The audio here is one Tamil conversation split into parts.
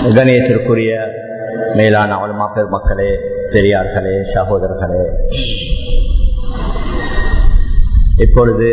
கணேசருக்குரிய மேலான அவலமா பெருமக்களே பெரியார்களே சகோதரர்களே இப்பொழுது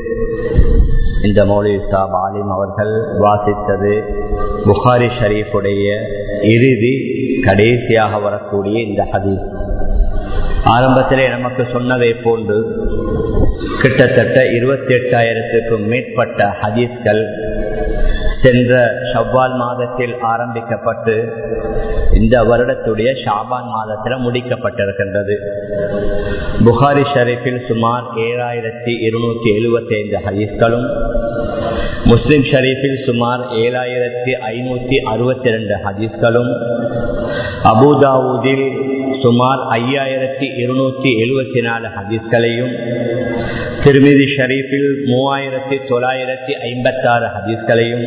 இந்த மௌலி சாப் ஆலிம் அவர்கள் வாசித்தது புகாரி ஷரீஃபுடைய இறுதி கடைசியாக வரக்கூடிய இந்த ஹதீஸ் ஆரம்பத்திலே நமக்கு சொன்னதை போன்று கிட்டத்தட்ட இருபத்தி எட்டாயிரத்துக்கும் மேற்பட்ட ஹதீஸ்கள் சென்ற ஷவ்வால் மாதத்தில் ஆரம்பிக்கப்பட்டு இந்த வருடத்துடைய ஷாபான் மாதத்தில் முடிக்கப்பட்டிருக்கின்றது புகாரி ஷரீஃபில் சுமார் ஏழாயிரத்தி இருநூற்றி எழுபத்தி ஐந்து ஹதீஸ்களும் முஸ்லிம் ஷரீஃபில் சுமார் ஏழாயிரத்தி ஐநூத்தி அறுபத்தி ரெண்டு ஹதீஸ்களும் அபுதாவூதில் சுமார் ஐயாயிரத்தி இருநூத்தி எழுபத்தி நாலு ஹதீஸ்களையும் திருமிதி ஷரீஃபில் மூவாயிரத்தி தொள்ளாயிரத்தி ஐம்பத்தி ஆறு ஹதீஸ்களையும்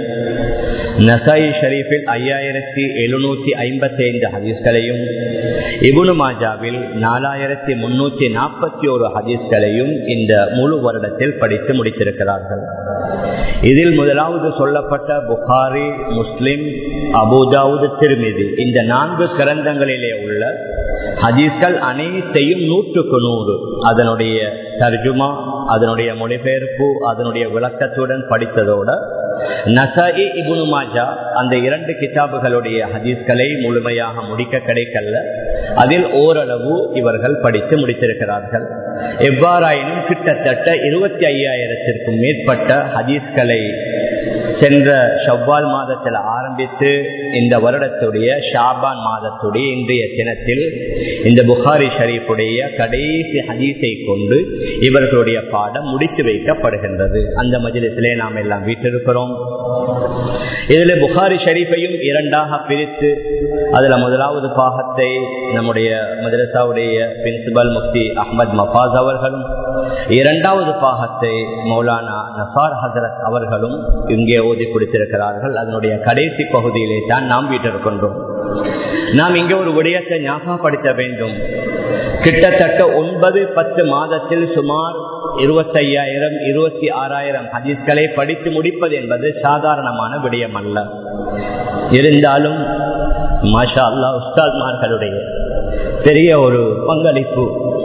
நசாயி ஷரீஃபில் ஐயாயிரத்தி எழுநூத்தி ஐம்பத்தி ஐந்து ஹதீஸ்களையும் இபுனு மாஜாவில் நாலாயிரத்தி முன்னூத்தி நாற்பத்தி ஒரு ஹதீஸ்களையும் இந்த முழு வருடத்தில் படித்து முடித்திருக்கிறார்கள் இதில் முதலாவது சொல்லப்பட்ட புகாரி முஸ்லிம் அபுதாவுது திருமிதி இந்த நான்கு கிரந்தங்களிலே உள்ள ஹதீஸ்கள் அனைத்தையும் நூற்றுக்கு நூறு அதனுடைய தர்ஜுமா அதனுடைய மொழிபெயர்ப்பு அதனுடைய விளக்கத்துடன் படித்ததோட நசாயி இபுனு மாஜா அந்த இரண்டு கிதாபுகளுடைய ஹதீஸ்களை முழுமையாக முடிக்க கிடைக்கல அதில் ஓரளவு இவர்கள் படித்து முடித்திருக்கிறார்கள் எவ்வாறாயினும் கிட்டத்தட்ட இருபத்தி ஐயாயிரத்திற்கும் மேற்பட்ட ஹதீஸ்களை சென்ற ஷவ்வால் மாதத்தில் ஆரம்பித்து இந்த வருடத்துடைய ஷாபான் மாதத்துடைய இன்றைய தினத்தில் இந்த புகாரி ஷரீஃபுடைய கடைசி ஹதீஸை கொண்டு இவர்களுடைய பாடம் முடித்து வைக்கப்படுகின்றது அந்த மஜிலத்திலே நாம் எல்லாம் வீட்டிருக்கிறோம் இதில் புகாரி ஷரீஃபையும் இரண்டாக பிரித்து அதுல முதலாவது பாகத்தை நம்முடைய மதரசாவுடைய பிரின்சிபல் முஃப்தி அஹமது மஃபாஸ் அவர்களும் இரண்டாவது பாகத்தை மௌலானா நசார் ஹசரத் அவர்களும் இங்கே ஓதி கொடுத்திருக்கிறார்கள் அதனுடைய கடைசி பகுதியிலே தான் நாம் வீட்டிருக்கின்றோம் நாம் இங்கே ஒரு விடயத்தை ஞாபகப்படுத்த வேண்டும் கிட்டத்தட்ட ஒன்பது பத்து மாதத்தில் சுமார் இருபத்தையாயிரம் இருபத்தி ஆறாயிரம் ஹதீஸ்களை படித்து முடிப்பது என்பது சாதாரணமான விடயம் அல்ல இருந்தாலும் மாஷா அல்லா உஸ்தாத்மார்களுடைய பெரிய ஒரு பங்களிப்பு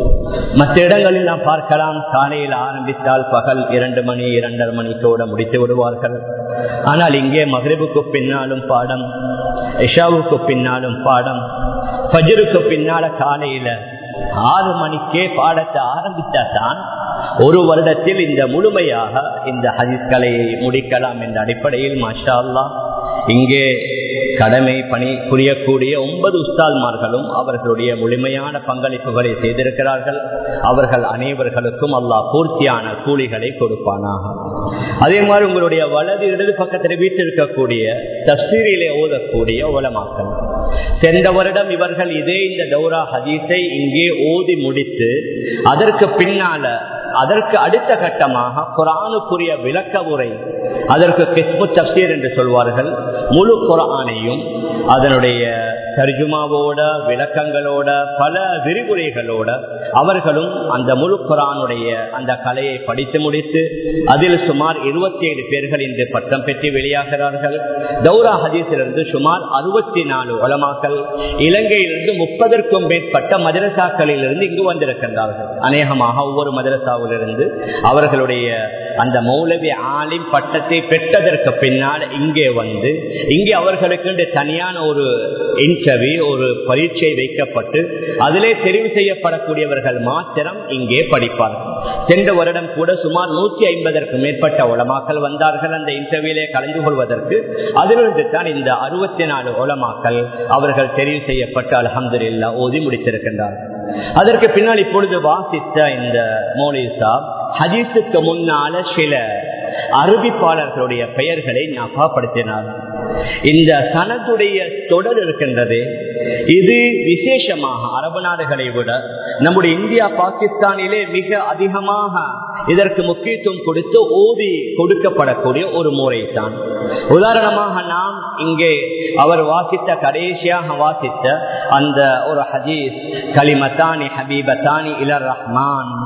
மற்ற இடங்களில் நாம் பார்க்கலாம் காலையில் ஆரம்பித்தால் பகல் இரண்டு மணி இரண்டரை மணிக்கோட முடித்து விடுவார்கள் ஆனால் இங்கே மகரிபுக்கு பின்னாலும் பாடம் இஷாவுக்கு பின்னாலும் பாடம் பஜருக்கு பின்னால காலையில ஆறு மணிக்கே பாடத்தை ஆரம்பித்தா தான் ஒரு வருடத்தில் இந்த முழுமையாக இந்த ஹதீஸ்களை முடிக்கலாம் என்ற அடிப்படையில் மாஷா அல்லா இங்கே கடமை பணி புரியக்கூடிய ஒன்பது உஸ்தால்மார்களும் அவர்களுடைய முழுமையான பங்களிப்புகளை செய்திருக்கிறார்கள் அவர்கள் அனைவர்களுக்கும் அல்லாஹ் பூர்த்தியான கூலிகளை கொடுப்பானாக அதே மாதிரி உங்களுடைய வலது இடது பக்கத்தில் வீட்டில் இருக்கக்கூடிய தஸ்தீரிலே ஓதக்கூடிய ஓலமாக்கல் சென்ற வருடம் இவர்கள் இதே இந்த டௌரா ஹதீஸை இங்கே ஓதி முடித்து அதற்கு பின்னால அதற்கு அடுத்த கட்டமாக குரானுக்குரிய விளக்க உரை அதற்கு கிஸ்மு தப்சீர் என்று சொல்வார்கள் முழு குரானையும் அதனுடைய தர்ஜுமாவோட விளக்கங்களோட பல விரிவுரைகளோட அவர்களும் அந்த முழு குரானுடைய அந்த கலையை படித்து முடித்து அதில் சுமார் இருபத்தி ஏழு பேர்கள் இன்று பட்டம் பெற்று வெளியாகிறார்கள் தௌரா ஹதீஸிலிருந்து சுமார் அறுபத்தி நாலு உலமாக்கள் இலங்கையிலிருந்து முப்பதற்கும் மேற்பட்ட மதரசாக்களில் இருந்து இங்கு வந்திருக்கின்றார்கள் அநேகமாக ஒவ்வொரு மதரசாவிலிருந்து அவர்களுடைய அந்த மௌலவி ஆலிம் பட்டத்தை பெற்றதற்கு பின்னால் இங்கே வந்து இங்கே அவர்களுக்கு தனியான ஒரு இன்டர்வியூ ஒரு பரீட்சை வைக்கப்பட்டு அதிலே தெரிவு செய்யப்படக்கூடியவர்கள் மாத்திரம் இங்கே படிப்பார்கள் சென்ற வருடம் கூட சுமார் நூற்றி ஐம்பதற்கு மேற்பட்ட உலமாக்கள் வந்தார்கள் அந்த இன்டர்வியூலே கலந்து கொள்வதற்கு அதிலிருந்து தான் இந்த அறுபத்தி நாலு உலமாக்கள் அவர்கள் தெரிவு செய்யப்பட்டு அலமது இல்லா ஓதி முடித்திருக்கின்றார்கள் அதற்கு பின்னால் இப்பொழுது வாசித்த இந்த மோலி சாப் ஹதீஸுக்கு முன்னால சில அறிவிப்பாளர்களுடைய பெயர்களை ஞாபகப்படுத்தினார் இந்த சனத்துடைய தொடர் இருக்கின்றது இது விசேஷமாக அரபு நாடுகளை விட நம்முடைய இந்தியா பாகிஸ்தானிலே மிக அதிகமாக இதற்கு முக்கியத்துவம் கொடுத்து ஓதி கொடுக்கப்படக்கூடிய ஒரு முறை தான் உதாரணமாக நாம் இங்கே அவர் வாசித்த கடைசியாக வாசித்த அந்த ஒரு ஹதீஸ் கலிமத்தானி ஹபீபத்தானி இலர் ரஹ்மான்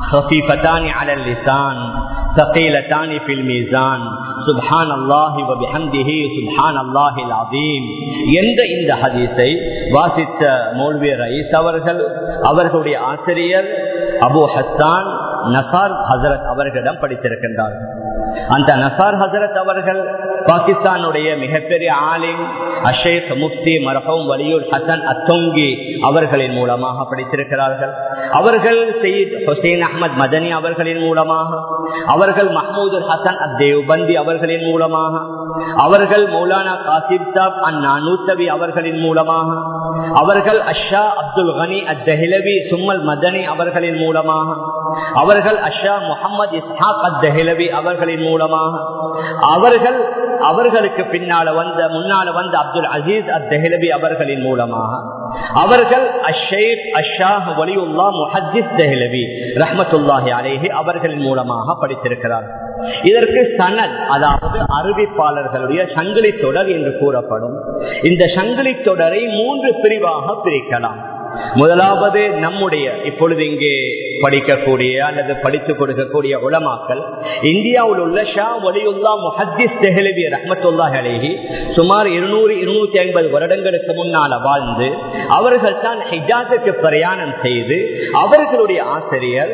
خفيفتان على اللسان ثقيلتان في الميزان سبحان الله وبحمده سبحان الله العظيم என்ற இந்த ஹதீஸை வாசித்த மௌல்வி ரயீஸ் அவர்கள் அவர்களுடைய ஆசிரியர் அபு ஹஸ்தான் நசார் ஹசரத் அவர்களிடம் படித்திருக்கின்றார்கள் அந்த நசார் ஹசரத் அவர்கள் பாகிஸ்தானுடைய மிகப்பெரிய ஆலிம் அஷேக் முப்தி மரஹம் வலியுல் ஹசன் அத்தொங்கி அவர்களின் மூலமாக படித்திருக்கிறார்கள் அவர்கள் சயீத் ஹுசைன் அஹமத் மதனி அவர்களின் மூலமாக அவர்கள் மஹமூது ஹசன் அத்தேவ்பந்தி அவர்களின் மூலமாக அவர்கள் மௌலானா காசிப் சாப் அந்நானூத்தவி அவர்களின் மூலமாக அவர்கள் அஷா அப்துல் கனி அத்தஹிலவி சும்மல் மதனி அவர்களின் மூலமாக அவர்கள் அஷா முகமது இஸ்ஹாக் அத்தஹிலவி அவர்களின் மூலமாக அவர்கள் அவர்களுக்கு பின்னால வந்த முன்னால வந்த அப்துல் அசீஸ் அத்தஹிலவி அவர்களின் மூலமாக அவர்கள் அஷேக் அஷாஹ் வலியுல்லா முஹஜிஸ் தஹிலவி ரஹமத்துல்லாஹி அலேஹி அவர்களின் மூலமாக படித்திருக்கிறார் இதற்கு சனத் அதாவது அறிவிப்பாளர்களுடைய சங்கிலி தொடர் என்று கூறப்படும் இந்த சங்கிலி தொடரை மூன்று பிரிவாக பிரிக்கலாம் முதலாவது நம்முடைய இப்பொழுது இங்கே படிக்கக்கூடிய அல்லது படித்துக் கொடுக்கக்கூடிய உலமாக்கள் இந்தியாவில் உள்ள ஷா வலியுல்லா முஹத்திஸ் தெஹலவி ரஹமத்துல்லா அலேஹி சுமார் இருநூறு இருநூத்தி ஐம்பது வருடங்களுக்கு முன்னால வாழ்ந்து அவர்கள் தான் ஹிஜாஸுக்கு பிரயாணம் செய்து அவர்களுடைய ஆசிரியர்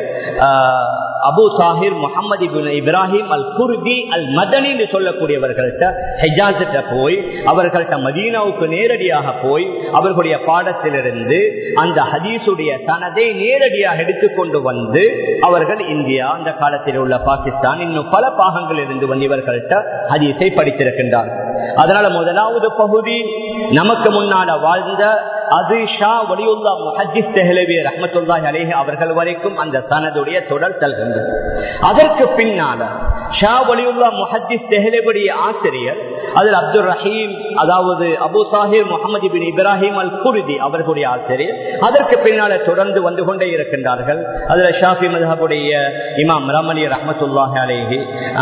அபு சாஹிர் முகமது இப்ராஹிம் அல் குர்தி அல் மதனி என்று சொல்லக்கூடியவர்கள்ட்ட ஹெஜாசிட்ட போய் அவர்கள்ட்ட மதீனாவுக்கு நேரடியாக போய் அவர்களுடைய பாடத்திலிருந்து அந்த ஹதீசுடைய தனதை நேரடியாக எடுத்துக்கொண்டு வந்து அவர்கள் இந்தியா அந்த காலத்தில் உள்ள பாகிஸ்தான் இன்னும் பல பாகங்கள் இருந்து வந்து இவர்கள்ட்ட ஹதீஸை படித்திருக்கின்றார்கள் அதனால முதலாவது பகுதி நமக்கு முன்னால வாழ்ந்த அது ஷா வலியுல்லா முஹஜிஸ் தெஹலவி ரஹமத்துல்லாஹி அலேஹி அவர்கள் வரைக்கும் அந்த சனதுடைய தொடர் செல்கின்றது அதற்கு பின்னால ஷா வலியுல்லா முஹஜிஸ் தெஹலவுடைய ஆசிரியர் அதில் அப்துல் ரஹீம் அதாவது அபு சாஹிர் முகமது பின் இப்ராஹிம் அல் குருதி அவர்களுடைய ஆசிரியர் அதற்கு பின்னால தொடர்ந்து வந்து கொண்டே இருக்கின்றார்கள் அதுல ஷாஃபி மதஹபுடைய இமாம் ரமலி ரஹமத்துல்லாஹி அலேஹி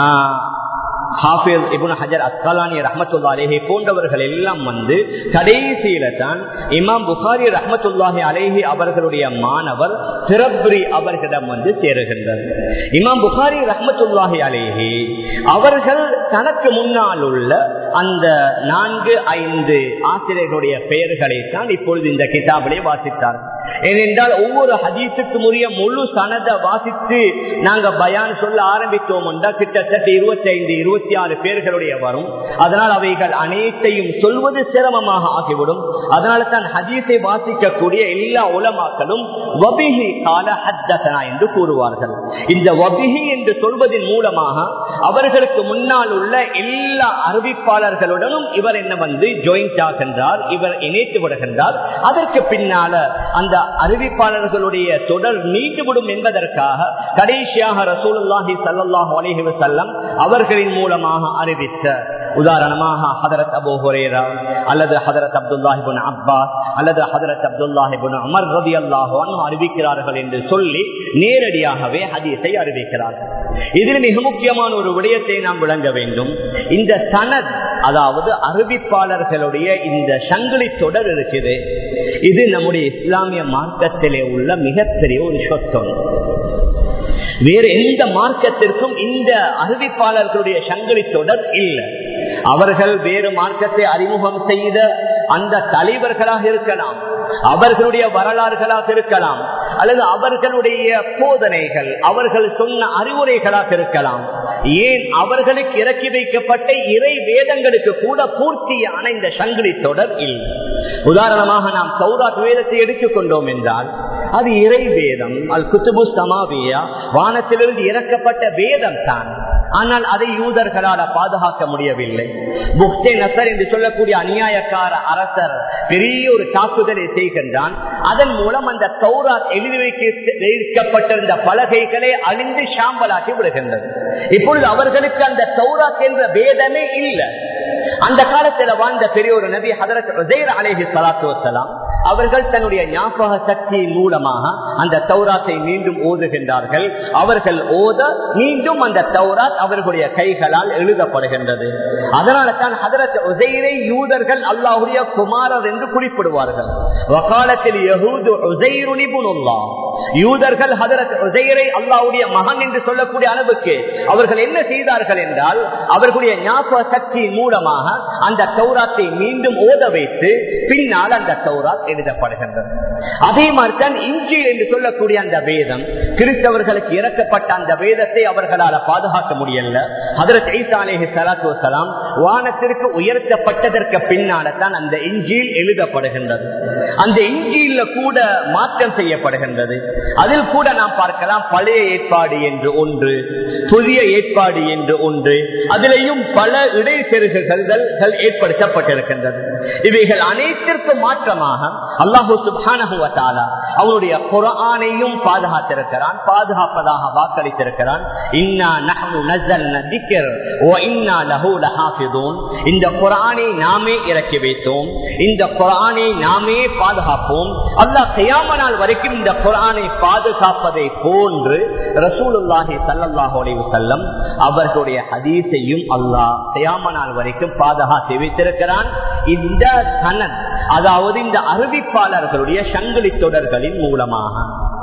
ஹாஃபிஸ் இபுன் ஹஜர் அஸ்கலானி ரஹமத்துல்லா அலேஹி போன்றவர்கள் எல்லாம் வந்து கடைசியில தான் இமாம் புகாரி ரஹமத்துல்லாஹி அலேஹி அவர்களுடைய மாணவர் திரப்ரி அவர்களிடம் வந்து சேருகின்றது இமாம் புகாரி ரஹமத்துல்லாஹி அலேஹி அவர்கள் தனக்கு முன்னால் உள்ள அந்த நான்கு ஐந்து ஆசிரியர்களுடைய பெயர்களை தான் இப்பொழுது இந்த கிதாபிலே வாசித்தார்கள் ஏனென்றால் ஒவ்வொரு ஹதீஸுக்கும் உரிய முழு சனத வாசித்து நாங்க பயான் சொல்ல ஆரம்பித்தோம் என்றால் கிட்டத்தட்ட இருபத்தி ஐந்து இருபத்தி ஆறு பேர்களுடைய வரும் அதனால் அவைகள் அனைத்தையும் சொல்வது சிரமமாக ஆகிவிடும் அதனால தான் ஹதீஸை வாசிக்கக்கூடிய எல்லா உலமாக்களும் வபிஹி கால ஹத்தனா என்று கூறுவார்கள் இந்த வபிஹி என்று சொல்வதன் மூலமாக அவர்களுக்கு முன்னால் உள்ள எல்லா அறிவிப்பாளர்களுடனும் இவர் என்ன வந்து ஜாயிண்ட் ஆகின்றார் இவர் இணைத்து விடுகின்றார் அதற்கு பின்னால அந்த அறிவிப்பாளர்களுடைய தொடர் நீண்டுவிடும் என்பதற்காக கடைசியாக ரசூலுல்லாஹி சல்லாஹூ அலஹி வசல்லம் அவர்களின் மூலமாக அறிவித்த உதாரணமாக ஹதரத் அபு ஹுரேரா அல்லது ஹதரத் அப்துல்லாஹிபுன் அப்பாஸ் அல்லது ஹதரத் அப்துல்லாஹிபுன் அமர் ரதி அல்லாஹோ அறிவிக்கிறார்கள் என்று சொல்லி நேரடியாகவே ஹதீஸை அறிவிக்கிறார்கள் இதில் மிக முக்கியமான ஒரு விடயத்தை நாம் விளங்க வேண்டும் இந்த சனத் அதாவது அறிவிப்பாளர்களுடைய இந்த சங்கிலி தொடர் இருக்குது இது நம்முடைய இஸ்லாமிய மார்க்கத்திலே உள்ள மிகப்பெரிய ஒரு சொத்தம் வேறு எந்த மார்க்கத்திற்கும் இந்த அறிவிப்பாளர்களுடைய சங்கிலி தொடர் இல்லை அவர்கள் வேறு மார்க்கத்தை அறிமுகம் செய்த அந்த தலைவர்களாக இருக்கலாம் அவர்களுடைய வரலாறுகளாக இருக்கலாம் அல்லது அவர்களுடைய போதனைகள் அவர்கள் சொன்ன அறிவுரைகளாக இருக்கலாம் ஏன் அவர்களுக்கு இறக்கி வைக்கப்பட்ட இறை வேதங்களுக்கு கூட பூர்த்தியான இந்த சங்கிலி தொடர் இல்லை உதாரணமாக நாம் சௌராத் வேதத்தை எடுத்துக்கொண்டோம் என்றால் அது இறை வேதம் அல் குத்துபு சமாவியா வானத்திலிருந்து இறக்கப்பட்ட வேதம் தான் ஆனால் அதை யூதர்களால் பாதுகாக்க முடியவில்லை புக்தே நசர் என்று சொல்லக்கூடிய அநியாயக்கார அரசர் பெரிய ஒரு தாக்குதலை செய்கின்றான் அதன் மூலம் அந்த தௌராத் எழுதி வைக்கப்பட்டிருந்த பலகைகளை அழிந்து சாம்பலாக்கி விடுகின்றது இப்பொழுது அவர்களுக்கு அந்த தௌராத் என்ற வேதமே இல்லை அந்த காலத்தில் வாழ்ந்த பெரிய ஒரு நபி ஹதரத் அலேஹி சலாத்து வசலாம் அவர்கள் தன்னுடைய ஞாபக சக்தியின் மூலமாக அந்த தௌராத்தை மீண்டும் ஓதுகின்றார்கள் அவர்கள் ஓத மீண்டும் அந்த தௌராத் அவர்களுடைய கைகளால் எழுதப்படுகின்றது அதனால தான் ஹதரத் உசைரை யூதர்கள் அல்லாஹுடைய குமாரர் என்று குறிப்பிடுவார்கள் வக்காலத்தில் யஹூது உசைருனி புனுல்லா யூதர்கள் ஹதரத் உசைரை அல்லாஹுடைய மகன் என்று சொல்லக்கூடிய அளவுக்கு அவர்கள் என்ன செய்தார்கள் என்றால் அவர்களுடைய ஞாபக சக்தியின் மூலமாக அந்த தௌராத்தை மீண்டும் ஓத வைத்து பின்னால் அந்த தௌராத் எழுதப்படுகின்றது அதே மாதிரி தான் இஞ்சி என்று சொல்லக்கூடிய அந்த வேதம் கிறிஸ்தவர்களுக்கு இறக்கப்பட்ட அந்த வேதத்தை அவர்களால் பாதுகாக்க முடியல ஹதரத் ஈசா அலேஹி சலாத்து வசலாம் வானத்திற்கு உயர்த்தப்பட்டதற்கு பின்னால தான் அந்த இஞ்சியில் எழுதப்படுகின்றது அந்த இஞ்சியில கூட மாற்றம் செய்யப்படுகின்றது அதில் கூட நாம் பார்க்கலாம் பழைய ஏற்பாடு என்று ஒன்று புதிய ஏற்பாடு என்று ஒன்று அதிலேயும் பல இடைச்செருகுகள் ஏற்படுத்தப்பட்டிருக்கின்றது இவைகள் அனைத்திற்கும் மாற்றமாக அல்லாஹூ சுபானகுவத்தாலா அவனுடைய குரானையும் பாதுகாத்திருக்கிறான் பாதுகாப்பதாக வாக்களித்திருக்கிறான் இந்த குரானை நாமே இறக்கி வைத்தோம் இந்த குரானை நாமே பாதுகாப்போம் அல்லாஹ் செய்யாம நாள் வரைக்கும் இந்த குரானை பாதுகாப்பதை போன்று ரசூலுல்லாஹி சல்லாஹு அலைவு செல்லம் அவர்களுடைய ஹதீஸையும் அல்லாஹ் செய்யாம நாள் வரைக்கும் பாதுகாத்து வைத்திருக்கிறான் இந்த சனன் அதாவது இந்த அறிவிப்பாளர்களுடைய சங்கிலி தொடர்களின் மூலமாக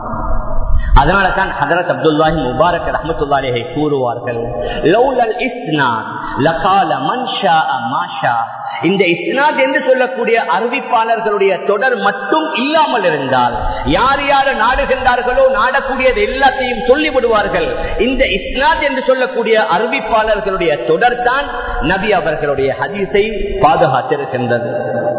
அதனால தான் ஹதரத் அப்துல்லாஹி முபாரக் ரஹமத்துல்லாலேஹை கூறுவார்கள் லௌலல் இஸ்னாத் லகால மன்ஷா மாஷா இந்த இஸ்னாத் என்று சொல்லக்கூடிய அறிவிப்பாளர்களுடைய தொடர் மட்டும் இல்லாமல் இருந்தால் யார் யார் நாடுகின்றார்களோ நாடக்கூடியது எல்லாத்தையும் சொல்லி விடுவார்கள் இந்த இஸ்னாத் என்று சொல்லக்கூடிய அறிவிப்பாளர்களுடைய தொடர் தான் நபி அவர்களுடைய ஹதீஸை பாதுகாத்திருக்கின்றது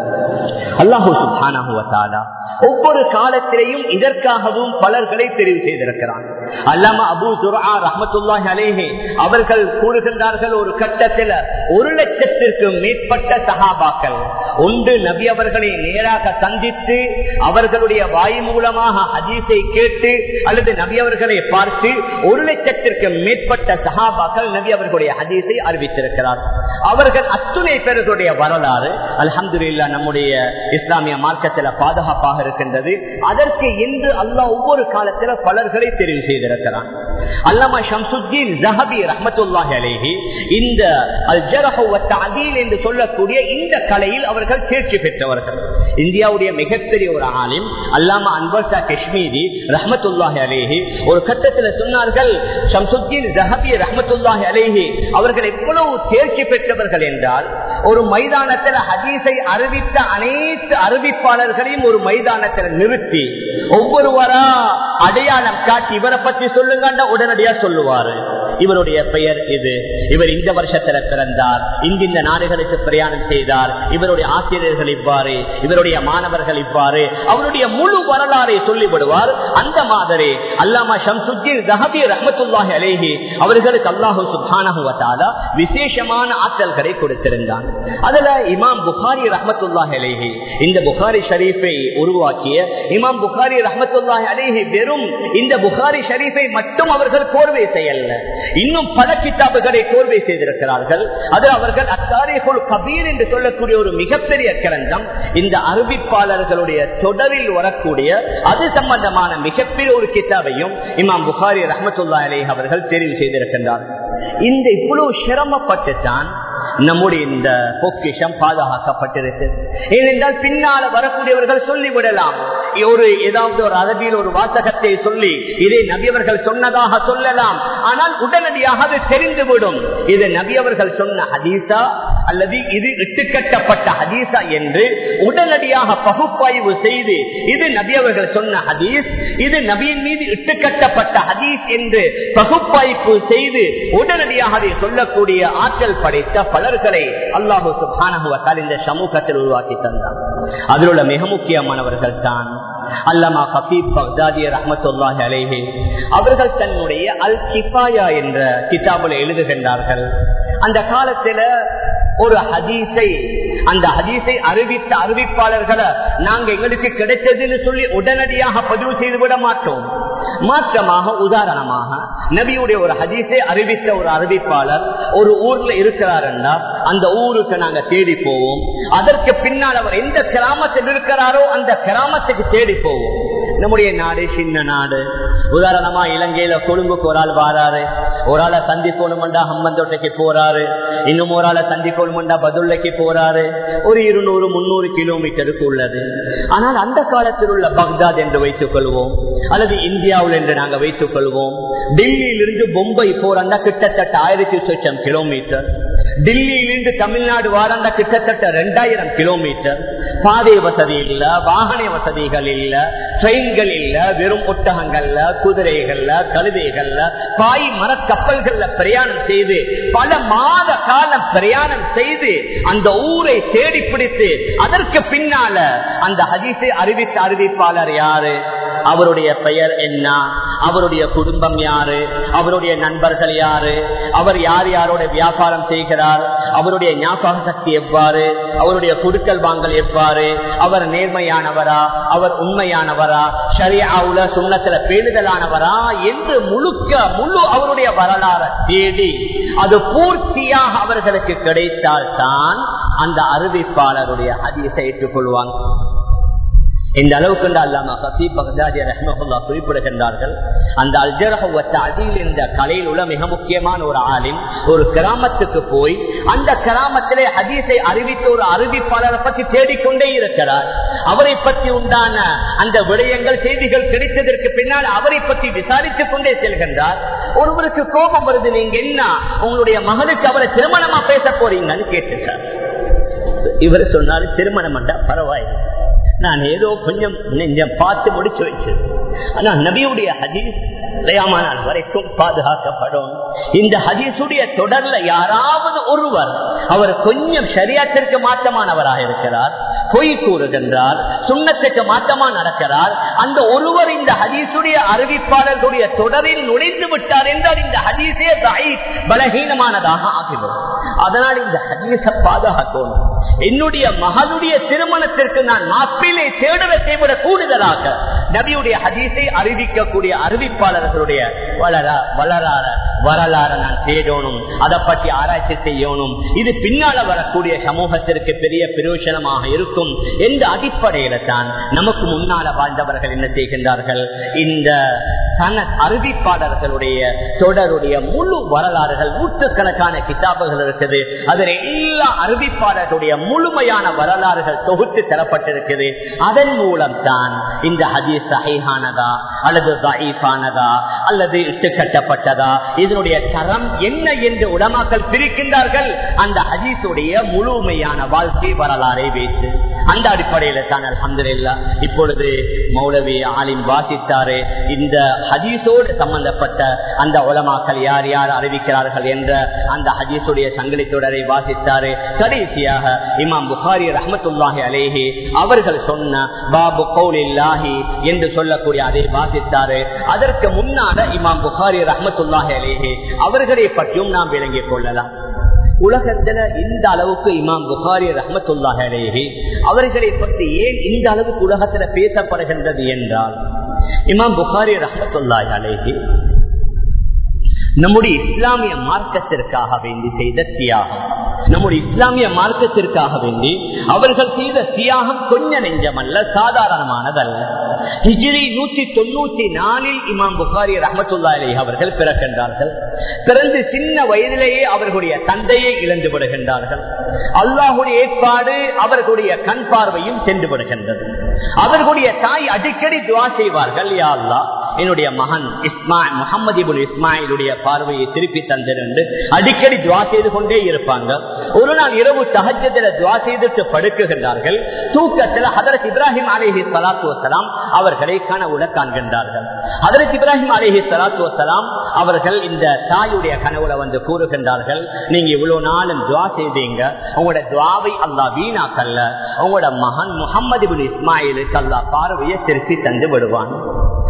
அல்லாஹூ சுபானா ஒவ்வொரு காலத்திலேயும் இதற்காகவும் பலர்களை தெரிவு செய்திருக்கிறான் அல்லாம அபு துரா ரஹமத்துல்லாஹி அலேஹே அவர்கள் கூறுகின்றார்கள் ஒரு கட்டத்தில் ஒரு லட்சத்திற்கு மேற்பட்ட சகாபாக்கள் ஒன்று நபி அவர்களை நேராக சந்தித்து அவர்களுடைய வாய் மூலமாக ஹதீஸை கேட்டு அல்லது நபி அவர்களை பார்த்து ஒரு லட்சத்திற்கு மேற்பட்ட சகாபாக்கள் நபி அவர்களுடைய ஹதீஸை அறிவித்திருக்கிறார் அவர்கள் அத்துணை பேர்களுடைய வரலாறு அலமதுல்லா நம்முடைய இஸ்லாமிய மார்க்கத்தில் பாதுகாப்பாக இருக்கின்றது அதற்கு என்று அல்லாஹ் ஒவ்வொரு காலத்தில் பலர்களை தெரிவு செய்திருக்கிறான் அல்லாமா ஷம்சுத்தீன் ஜஹபி ரஹமத்துல்லாஹி அலேஹி இந்த அல் ஜரஹீல் என்று சொல்லக்கூடிய இந்த கலையில் அவர்கள் தேர்ச்சி பெற்றவர்கள் இந்தியாவுடைய மிகப்பெரிய ஒரு ஆலிம் அல்லாமா அன்பர்சா காஷ்மீரி ரஹமத்துல்லாஹி அலேஹி ஒரு கட்டத்தில் சொன்னார்கள் ஷம்சுத்தீன் ஜஹபி ரஹமத்துல்லாஹி அலேஹி அவர்கள் எவ்வளவு தேர்ச்சி பெற்றவர்கள் என்றால் ஒரு மைதானத்தில் ஹதீஸை அறிவித்த அனைத்து அறிவிப்பாளர்களையும் ஒரு மைதானத்தில் நிறுத்தி ஒவ்வொருவரா அடையாளம் காட்டி இவரை பற்றி சொல்லுங்க உடனடியா சொல்லுவாரு இவருடைய பெயர் இது இவர் இந்த வருஷத்துல பிறந்தார் இந்திந்த நாடுகளுக்கு பிரயாணம் செய்தார் இவருடைய ஆசிரியர்கள் இவ்வாறு இவருடைய மாணவர்கள் இவ்வாறு அவருடைய முழு வரலாறை சொல்லிவிடுவார் அந்த மாதிரி அல்லாமா ஷம்சுத்தீன் ஜஹபி ரஹமத்துல்லாஹி அலேஹி அவர்களுக்கு அல்லாஹு சுபானகுவத்தாலா விசேஷமான ஆற்றல்களை கொடுத்திருந்தான் அதுல இமாம் புகாரி ரஹமத்துல்லாஹி அலேஹி இந்த புகாரி ஷரீஃபை உருவாக்கிய இமாம் புகாரி ரஹமத்துல்லாஹி அலேஹி வெறும் இந்த புகாரி ஷரீஃபை மட்டும் அவர்கள் கோர்வை செய்யல இன்னும் பல கிதாபுகளை கோர்வை செய்திருக்கிறார்கள் அது அவர்கள் அத்தாரிகுல் கபீர் என்று சொல்லக்கூடிய ஒரு மிகப்பெரிய கிரந்தம் இந்த அறிவிப்பாளர்களுடைய தொடரில் வரக்கூடிய அது சம்பந்தமான மிகப்பெரிய ஒரு கிதாபையும் இமாம் புகாரி ரஹமத்துல்லா அலே அவர்கள் தெரிவு செய்திருக்கின்றார் இந்த இவ்வளவு சிரமப்பட்டு தான் நம்முடைய இந்த பொக்கிஷம் பாதுகாக்கப்பட்டிருக்கு ஏனென்றால் பின்னால வரக்கூடியவர்கள் சொல்லிவிடலாம் ஒரு ஏதாவது ஒரு அரபியில் ஒரு வாசகத்தை சொல்லி இதை நபியவர்கள் சொன்னதாக சொல்லலாம் ஆனால் உடனடியாக அது தெரிந்துவிடும் இது நபியவர்கள் சொன்ன ஹதீசா அல்லது இது இட்டுக்கட்டப்பட்ட ஹதீசா என்று உடனடியாக பகுப்பாய்வு செய்து இது நபியவர்கள் சொன்ன ஹதீஸ் இது நபியின் மீது இட்டுக்கட்டப்பட்ட ஹதீஸ் என்று பகுப்பாய்வு செய்து உடனடியாக அதை சொல்லக்கூடிய ஆற்றல் படைத்த பலர்களை அல்லாஹு சுபானகுவத்தால் இந்த சமூகத்தில் உருவாக்கி தந்தார் அதில் உள்ள மிக முக்கியமானவர்கள் தான் அல்லமா ஹபீப் பக்தாதி ரஹமத்துல்லாஹி அலேஹி அவர்கள் தன்னுடைய அல் கிஃபாயா என்ற கிதாபுல எழுதுகின்றார்கள் அந்த காலத்துல ஒரு ஹதீஸை அந்த ஹதீஸை அறிவித்த அறிவிப்பாளர்களை நாங்க எங்களுக்கு கிடைச்சதுன்னு சொல்லி உடனடியாக பதிவு செய்து விட மாட்டோம் மாற்றமாக உதாரணமாக நபியுடைய ஒரு ஹதீஸை அறிவித்த ஒரு அறிவிப்பாளர் ஒரு ஊர்ல இருக்கிறார் என்றால் அந்த ஊருக்கு நாங்க தேடி போவோம் அதற்கு பின்னால் அவர் எந்த கிராமத்தில் இருக்கிறாரோ அந்த கிராமத்துக்கு தேடி போவோம் நம்முடைய நாடு சின்ன நாடு உதாரணமா இலங்கையில கொழும்புக்கு ஒரு ஆள் வாராரு ஒரு ஆளை சந்திக்கணுமெண்டா ஹம்மந்தோட்டைக்கு போறாரு இன்னும் ஒரு ஆளை சந்திக்கணுமெண்டா பதுல்லைக்கு போறாரு ஒரு இருநூறு முன்னூறு கிலோமீட்டருக்கு உள்ளது ஆனால் அந்த காலத்தில் உள்ள பக்தாத் என்று வைத்துக் கொள்வோம் அல்லது இந்தியாவில் என்று நாங்கள் வைத்துக் கொள்வோம் டெல்லியிலிருந்து பொம்பை போறாண்டா கிட்டத்தட்ட ஆயிரத்தி சொச்சம் கிலோமீட்டர் டெல்லியிலிருந்து தமிழ்நாடு வாராண்டா கிட்டத்தட்ட ரெண்டாயிரம் கிலோமீட்டர் பாதை வசதி இல்ல வாகன வசதிகள் இல்ல ட்ரெயின்கள் இல்ல வெறும் ஒட்டகங்கள்ல குதிரைகள்ல கழுதைகள்ல பாய் மர கப்பல்கள்ல பிரயாணம் செய்து பல மாத காலம் பிரயாணம் செய்து அந்த ஊரை தேடி பிடித்து அதற்கு பின்னால அந்த ஹதீஸை அறிவித்த அறிவிப்பாளர் யாரு அவருடைய பெயர் என்ன அவருடைய குடும்பம் யாரு அவருடைய நண்பர்கள் யாரு அவர் யார் யாரோட வியாபாரம் செய்கிறார் அவருடைய ஞாபக சக்தி எவ்வாறு அவருடைய குடுக்கல் வாங்கல் எவ்வாறு அவர் நேர்மையானவரா அவர் உண்மையானவரா சரியாவுல சுண்ணத்துல பேணுதலானவரா என்று முழுக்க முழு அவருடைய வரலாறு தேடி அது பூர்த்தியாக அவர்களுக்கு கிடைத்தால் தான் அந்த அறிவிப்பாளருடைய ஹதீஸை ஏற்றுக்கொள்வாங்க இந்த அளவுக்கு அல்லாம ஹசீப் பகதாதி ரஹ்மஹுல்லா குறிப்பிடுகின்றார்கள் அந்த அல்ஜரஹவத்த அதில் என்ற கலையில் உள்ள மிக முக்கியமான ஒரு ஆளின் ஒரு கிராமத்துக்கு போய் அந்த கிராமத்திலே ஹதீஸை அறிவித்த ஒரு அறிவிப்பாளரை பற்றி தேடிக்கொண்டே இருக்கிறார் அவரை பற்றி உண்டான அந்த விடயங்கள் செய்திகள் கிடைத்ததற்கு பின்னால் அவரை பற்றி விசாரித்துக் கொண்டே செல்கின்றார் ஒருவருக்கு கோபம் வருது நீங்க என்ன உங்களுடைய மகனுக்கு அவரை திருமணமா பேச போறீங்கன்னு கேட்டுட்டார் இவர் சொன்னாரு திருமணம் என்றா பரவாயில்லை நான் ஏதோ கொஞ்சம் நெஞ்சம் பார்த்து முடிச்சு வச்சது ஆனா நபியுடைய ஹதீஸ் தயாமானால் வரைக்கும் பாதுகாக்கப்படும் இந்த ஹதீசுடைய தொடர்ல யாராவது ஒருவர் அவர் கொஞ்சம் சரியத்திற்கு மாற்றமானவராக இருக்கிறார் பொய் கூறுகின்றார் சுண்ணத்துக்கு மாற்றமா நடக்கிறார் அந்த ஒருவர் இந்த ஹதீசுடைய அறிவிப்பாளர்களுடைய தொடரில் நுழைந்து விட்டார் என்றால் இந்த ஹதீஸே பலகீனமானதாக ஆகிவிடும் அதனால் இந்த ஹதீஸ பாதுகாக்கணும் என்னுடைய மகளுடைய திருமணத்திற்கு நான் மாப்பிளை தேடுவதை விட கூடுதலாக நபியுடைய ஹதீஸை அறிவிக்கக்கூடிய அறிவிப்பாளர்களுடைய வளர வளராற வரலாறு நான் தேடணும் அதை பற்றி ஆராய்ச்சி செய்யணும் இது பின்னால வரக்கூடிய சமூகத்திற்கு பெரிய பிரயோஜனமாக இருக்கும் என்ற அடிப்படையில தான் நமக்கு முன்னால வாழ்ந்தவர்கள் என்ன செய்கின்றார்கள் இந்த சன அறிவிப்பாளர்களுடைய தொடருடைய முழு வரலாறுகள் நூற்றுக்கணக்கான கிதாபுகள் இருக்குது அதில் எல்லா அறிவிப்பாளர்களுடைய முழுமையான வரலாறுகள் தொகுத்து தரப்பட்டிருக்குது அதன் மூலம் தான் இந்த ஹதீஸ் சஹீஹானதா அல்லது தஈஃபானதா அல்லது இட்டுக்கட்டப்பட்டதா இதனுடைய தரம் என்ன என்று உடமாக்கள் பிரிக்கின்றார்கள் அந்த ஹதீஸுடைய முழுமையான வாழ்க்கை வரலாறை வைத்து அந்த அடிப்படையில தான் அலமதுல்லா இப்பொழுது மௌலவி ஆலிம் வாசித்தாரு இந்த ஹதீஸோடு சம்பந்தப்பட்ட அந்த உலமாக்கள் யார் யார் அறிவிக்கிறார்கள் என்ற அந்த ஹதீஸுடைய சங்கிலி தொடரை வாசித்தாரு கடைசியாக இமாம் புகாரி ரஹமத்துல்லாஹி அலேஹி அவர்கள் சொன்ன பாபு கௌலில்லாஹி என்று சொல்லக்கூடிய அதை வாசித்தாரு அதற்கு முன்னால இமாம் புகாரி ரஹமத்துல்லாஹி அலேஹி அவர்களை பற்றியும் நாம் விளங்கிக் கொள்ளலாம் உலகத்துல இந்த அளவுக்கு இமாம் புகாரி ரஹமத்துல்லாஹி அலேஹி அவர்களை பற்றி ஏன் இந்த அளவுக்கு உலகத்துல பேசப்படுகின்றது என்றால் இமாம் புகாரி ரஹமத்துல்லாஹி அலேஹி நம்முடைய இஸ்லாமிய மார்க்கத்திற்காக வேண்டி செய்த தியாகம் நம்முடைய இஸ்லாமிய மார்க்கத்திற்காக வேண்டி அவர்கள் செய்த தியாகம் கொஞ்ச நெஞ்சமல்ல சாதாரணமானதல்ல ஹிஜிரி நூற்றி தொண்ணூத்தி நாலில் இமாம் புகாரி ரஹமத்துல்லா அலி அவர்கள் பிறக்கின்றார்கள் பிறந்து சின்ன வயதிலேயே அவர்களுடைய தந்தையை இழந்து விடுகின்றார்கள் அல்லாஹுடைய ஏற்பாடு அவர்களுடைய கண் பார்வையும் சென்று விடுகின்றது அவர்களுடைய தாய் அடிக்கடி துவா செய்வார்கள் யா அல்லா என்னுடைய மகன் இஸ்மாயில் முகமது இபுல் இஸ்மாயிலுடைய பார்வையை திருப்பி தந்திருந்து அடிக்கடி துவா செய்து கொண்டே இருப்பாங்க ஒரு நாள் இரவு தகஜத்துல துவா செய்துட்டு படுக்குகின்றார்கள் தூக்கத்தில் ஹதரத் இப்ராஹிம் அலிஹி சலாத்து வசலாம் அவர்களை கனவுல காண்கின்றார்கள் ஹதரத் இப்ராஹிம் அலிஹி சலாத்து வசலாம் அவர்கள் இந்த தாயுடைய கனவுல வந்து கூறுகின்றார்கள் நீங்க இவ்வளவு நாளும் துவா செய்தீங்க உங்களோட துவாவை அல்லா வீணாக்கல்ல உங்களோட மகன் முகமது இபுல் இஸ்மாயிலுக்கு அல்லா பார்வையை திருப்பி தந்து விடுவான் அந்த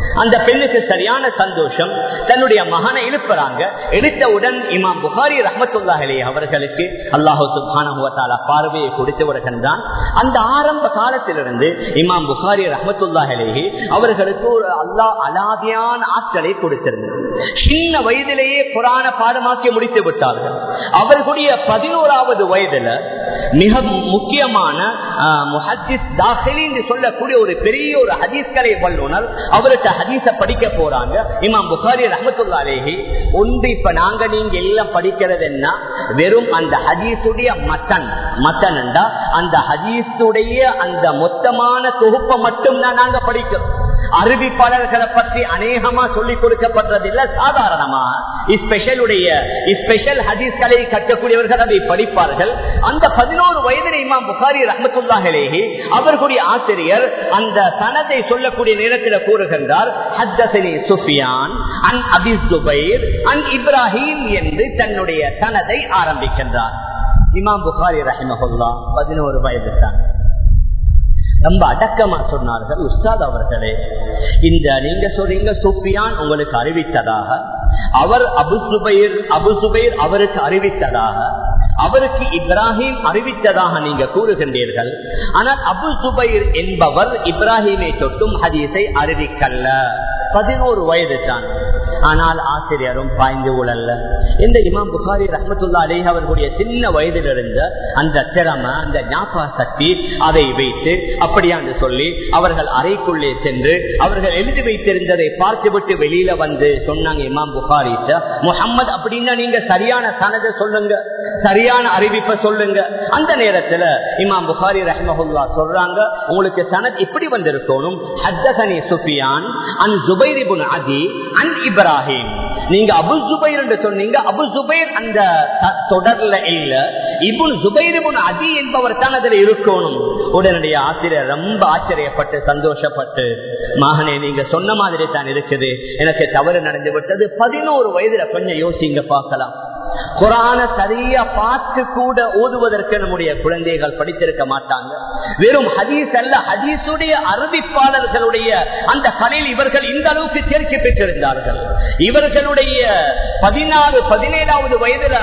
பெண்ணுக்கு சரியான சந்தோஷம் தன்னுடைய மகனை எழுப்புறாங்க எடுத்தவுடன் இமாம் புகாரி ரஹமத்துல்லாஹலே அவர்களுக்கு அல்லாஹு சுபான பார்வையை கொடுத்து வருகின்றான் அந்த ஆரம்ப காலத்திலிருந்து இமாம் புகாரி ரஹமத்துல்லாஹலே அவர்களுக்கு ஒரு அல்லாஹ் அலாதியான ஆற்றலை கொடுத்திருந்தது சின்ன வயதிலேயே புராண பாடமாக்கி முடித்து விட்டார்கள் அவர்களுடைய பதினோராவது வயதுல மிக முக்கியமான முஹத்திஸ் தாஹிலி என்று சொல்லக்கூடிய ஒரு பெரிய ஒரு ஹதீஸ்கலை வல்லுனர் அவர்கிட்ட ஹதீஸ படிக்க போறாங்க இமாம் புகாரி ரஹமத்துல்லாலேஹி ஒன்று இப்ப நாங்க நீங்க எல்லாம் படிக்கிறது என்ன வெறும் அந்த ஹதீஸுடைய மத்தன் மத்தன் அந்த ஹதீஸுடைய அந்த மொத்தமான தொகுப்பை மட்டும் தான் நாங்க படிக்கிறோம் அறிவிப்பாளர்களை பற்றி அநேகமா சொல்லிக் கொடுக்கப்பட்டதில்லை சாதாரணமா ஸ்பெஷலுடைய ஸ்பெஷல் ஹதீஸ்களை கற்றக்கூடியவர்கள் அதை படிப்பார்கள் அந்த பதினோரு வயதில் இமாம் புகாரி ரஹமத்துல்லாஹலேஹி அவர்களுடைய ஆசிரியர் அந்த சனதை சொல்லக்கூடிய நேரத்தில் கூறுகின்றார் ஹத்தசனி சுஃபியான் அன் அபி ஜுபைர் அன் இப்ராஹிம் என்று தன்னுடைய சனதை ஆரம்பிக்கின்றார் இமாம் புகாரி ரஹிமஹுல்லா பதினோரு வயது தான் ரொம்ப அடக்கமா சொன்னார்கள் உஸ்தாத் அவர்களே இந்த நீங்க சொல்றீங்க சுஃபியான் உங்களுக்கு அறிவித்ததாக அவர் அபு சுபைர் அபு சுபைர் அவருக்கு அறிவித்ததாக அவருக்கு இப்ராஹிம் அறிவித்ததாக நீங்க கூறுகின்றீர்கள் ஆனால் அபு சுபைர் என்பவர் இப்ராஹிமை தொட்டும் ஹதீஸை அறிவிக்கல்ல பதினோரு வயது தான் ஆனால் ஆசிரியரும் பாய்ந்து உழல்ல இந்த இமாம் புகாரி ரஹமத்துல்லா அலி அவர்களுடைய சின்ன வயதிலிருந்த அந்த திறமை அந்த ஞாபக சக்தி அதை வைத்து அப்படியாண்டு சொல்லி அவர்கள் அறைக்குள்ளே சென்று அவர்கள் எழுதி வைத்திருந்ததை பார்த்துவிட்டு வெளியில வந்து சொன்னாங்க இமாம் புகாரி முகம்மது அப்படின்னா நீங்க சரியான சனதை சொல்லுங்க சரியான அறிவிப்பை சொல்லுங்க அந்த நேரத்துல இமாம் புகாரி ரஹமஹுல்லா சொல்றாங்க உங்களுக்கு சனத் இப்படி வந்திருக்கணும் ஹத்தகனி சுஃபியான் அன் ஜுபைரிபுன் அதி அன் இப்ராஹிம் நீங்க அபு ஜுபைர் என்று சொன்னீங்க அபு ஜுபைர் அந்த தொடர்ல இல்ல இபுன் ஜுபைரிபுன் அதி என்பவர் தான் அதுல இருக்கணும் உடனடிய ஆசிரியர் ரொம்ப ஆச்சரியப்பட்டு சந்தோஷப்பட்டு மகனே நீங்க சொன்ன மாதிரி தான் இருக்குது எனக்கு தவறு நடந்து விட்டது பதினோரு வயதுல கொஞ்சம் யோசிங்க பார்க்கலாம் குரான சரியா பார்த்து கூட ஓதுவதற்கு நம்முடைய குழந்தைகள் படித்திருக்க மாட்டாங்க வெறும் ஹதீஸ் அல்ல ஹதீஸுடைய அறிவிப்பாளர்களுடைய அந்த கலையில் இவர்கள் இந்த அளவுக்கு தேர்ச்சி பெற்றிருந்தார்கள் இவர்களுடைய பதினாறு பதினேழாவது வயதுல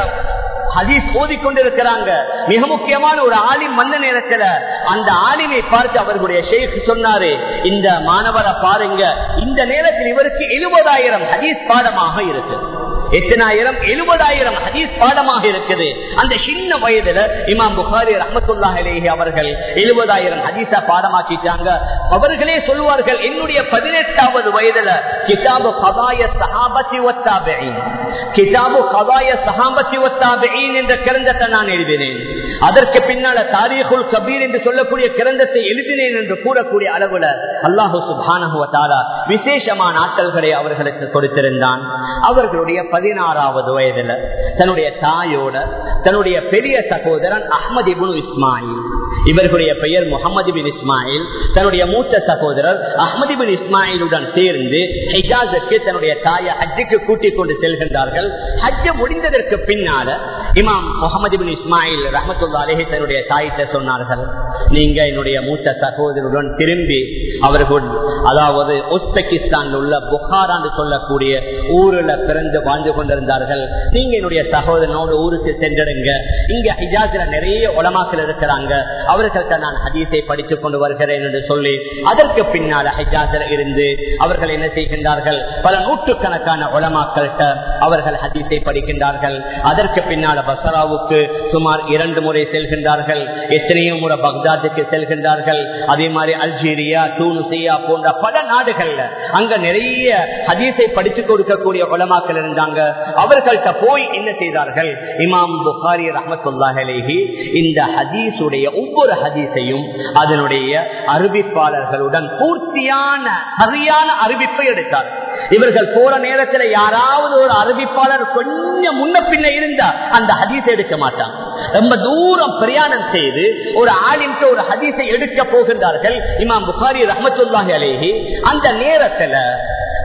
ஹதீஸ் ஓதிக்கொண்டிருக்கிறாங்க மிக முக்கியமான ஒரு ஆலிம் மன்ன நேரத்துல அந்த ஆலிமை பார்த்து அவர்களுடைய ஷேக் சொன்னாரு இந்த மாணவரை பாருங்க இந்த நேரத்தில் இவருக்கு எழுபதாயிரம் ஹதீஸ் பாடமாக இருக்கு எத்தனாயிரம் எழுபதாயிரம் ஹதீஸ் பாடமாக இருக்குது அந்த சின்ன வயதுல இமாம் புகாரி ரஹமத்துல்லா அலேஹி அவர்கள் எழுபதாயிரம் ஹதீஸ பாடமாக்கிட்டாங்க அவர்களே சொல்வார்கள் என்னுடைய பதினெட்டாவது வயதுல கிதாபு கதாய சஹாபத்தி ஒத்தாபெயின் கிதாபு கதாய சஹாபத்தி ஒத்தாபெயின் என்ற கிரந்தத்தை நான் எழுதினேன் அதற்கு பின்னால தாரீகுல் கபீர் என்று சொல்லக்கூடிய கிரந்தத்தை எழுதினேன் என்று கூறக்கூடிய அளவுல அல்லாஹு சுபானகுவத்தாலா விசேஷமான ஆற்றல்களை அவர்களுக்கு கொடுத்திருந்தான் அவர்களுடைய பதினாறாவது வயதுல தன்னுடைய தாயோட தன்னுடைய பெரிய சகோதரன் அஹமது இபுனு இஸ்மாயில் இவர்களுடைய பெயர் முகமது பின் இஸ்மாயில் தன்னுடைய மூத்த சகோதரர் அஹமது பின் இஸ்மாயிலுடன் சேர்ந்து ஹிஜாஸுக்கு தன்னுடைய தாயை ஹஜ்ஜுக்கு கூட்டிக் கொண்டு செல்கின்றார்கள் ஹஜ்ஜு முடிந்ததற்கு பின்னால இமாம் முகமது பின் இஸ்மாயில் ரஹமத்துல்லா அலேஹி தன்னுடைய தாயிட்ட சொன்னார்கள் நீங்க என்னுடைய மூத்த சகோதரருடன் திரும்பி அவர்கள் அதாவது உஸ்பெகிஸ்தான் உள்ள புகாரான்னு சொல்லக்கூடிய ஊரில் பிறந்து வாழ்ந்து கொண்டிருந்தார்கள் நீங்க என்னுடைய சகோதரனோடு ஊருக்கு சென்றிடுங்க இங்க ஹிஜாஸ்ல நிறைய உலமாக்கள் இருக்கிறாங்க அவர்கள்ட்ட நான் ஹதீஸை படித்துக் கொண்டு வருகிறேன் என்று சொல்லி அதற்கு பின்னால ஹிஜாஸ்ல இருந்து அவர்கள் என்ன செய்கின்றார்கள் பல நூற்றுக்கணக்கான உலமாக்கள்கிட்ட அவர்கள் ஹதீஸை படிக்கின்றார்கள் அதற்கு பின்னால பசராவுக்கு சுமார் இரண்டு முறை செல்கின்றார்கள் எத்தனையோ முறை பக்தாதுக்கு செல்கின்றார்கள் அதே மாதிரி அல்ஜீரியா டூனுசியா போன்ற பல நாடுகள்ல அங்க நிறைய ஹதீஸை படித்துக் கொடுக்கக்கூடிய உலமாக்கள் இருந்தாங்க அவர்கள்ட்ட போய் என்ன செய்தார்கள் இமாம் புகாரி ரஹமத்துல்லாஹி இந்த ஹதீஸுடைய ஒவ்வொரு ஹதீஸையும் அதனுடைய அறிவிப்பாளர்களுடன் பூர்த்தியான சரியான அறிவிப்பை எடுத்தார் இவர்கள் போற நேரத்தில் யாராவது ஒரு அறிவிப்பாளர் கொஞ்சம் முன்ன பின்ன இருந்தா அந்த ஹதீஸை எடுக்க மாட்டாங்க ரொம்ப தூரம் பிரயாணம் செய்து ஒரு ஆளின்ட்டு ஒரு ஹதீஸை எடுக்க போகின்றார்கள் இமாம் புகாரி ரஹமத்துல்லாஹி அலேஹி அந்த நேரத்துல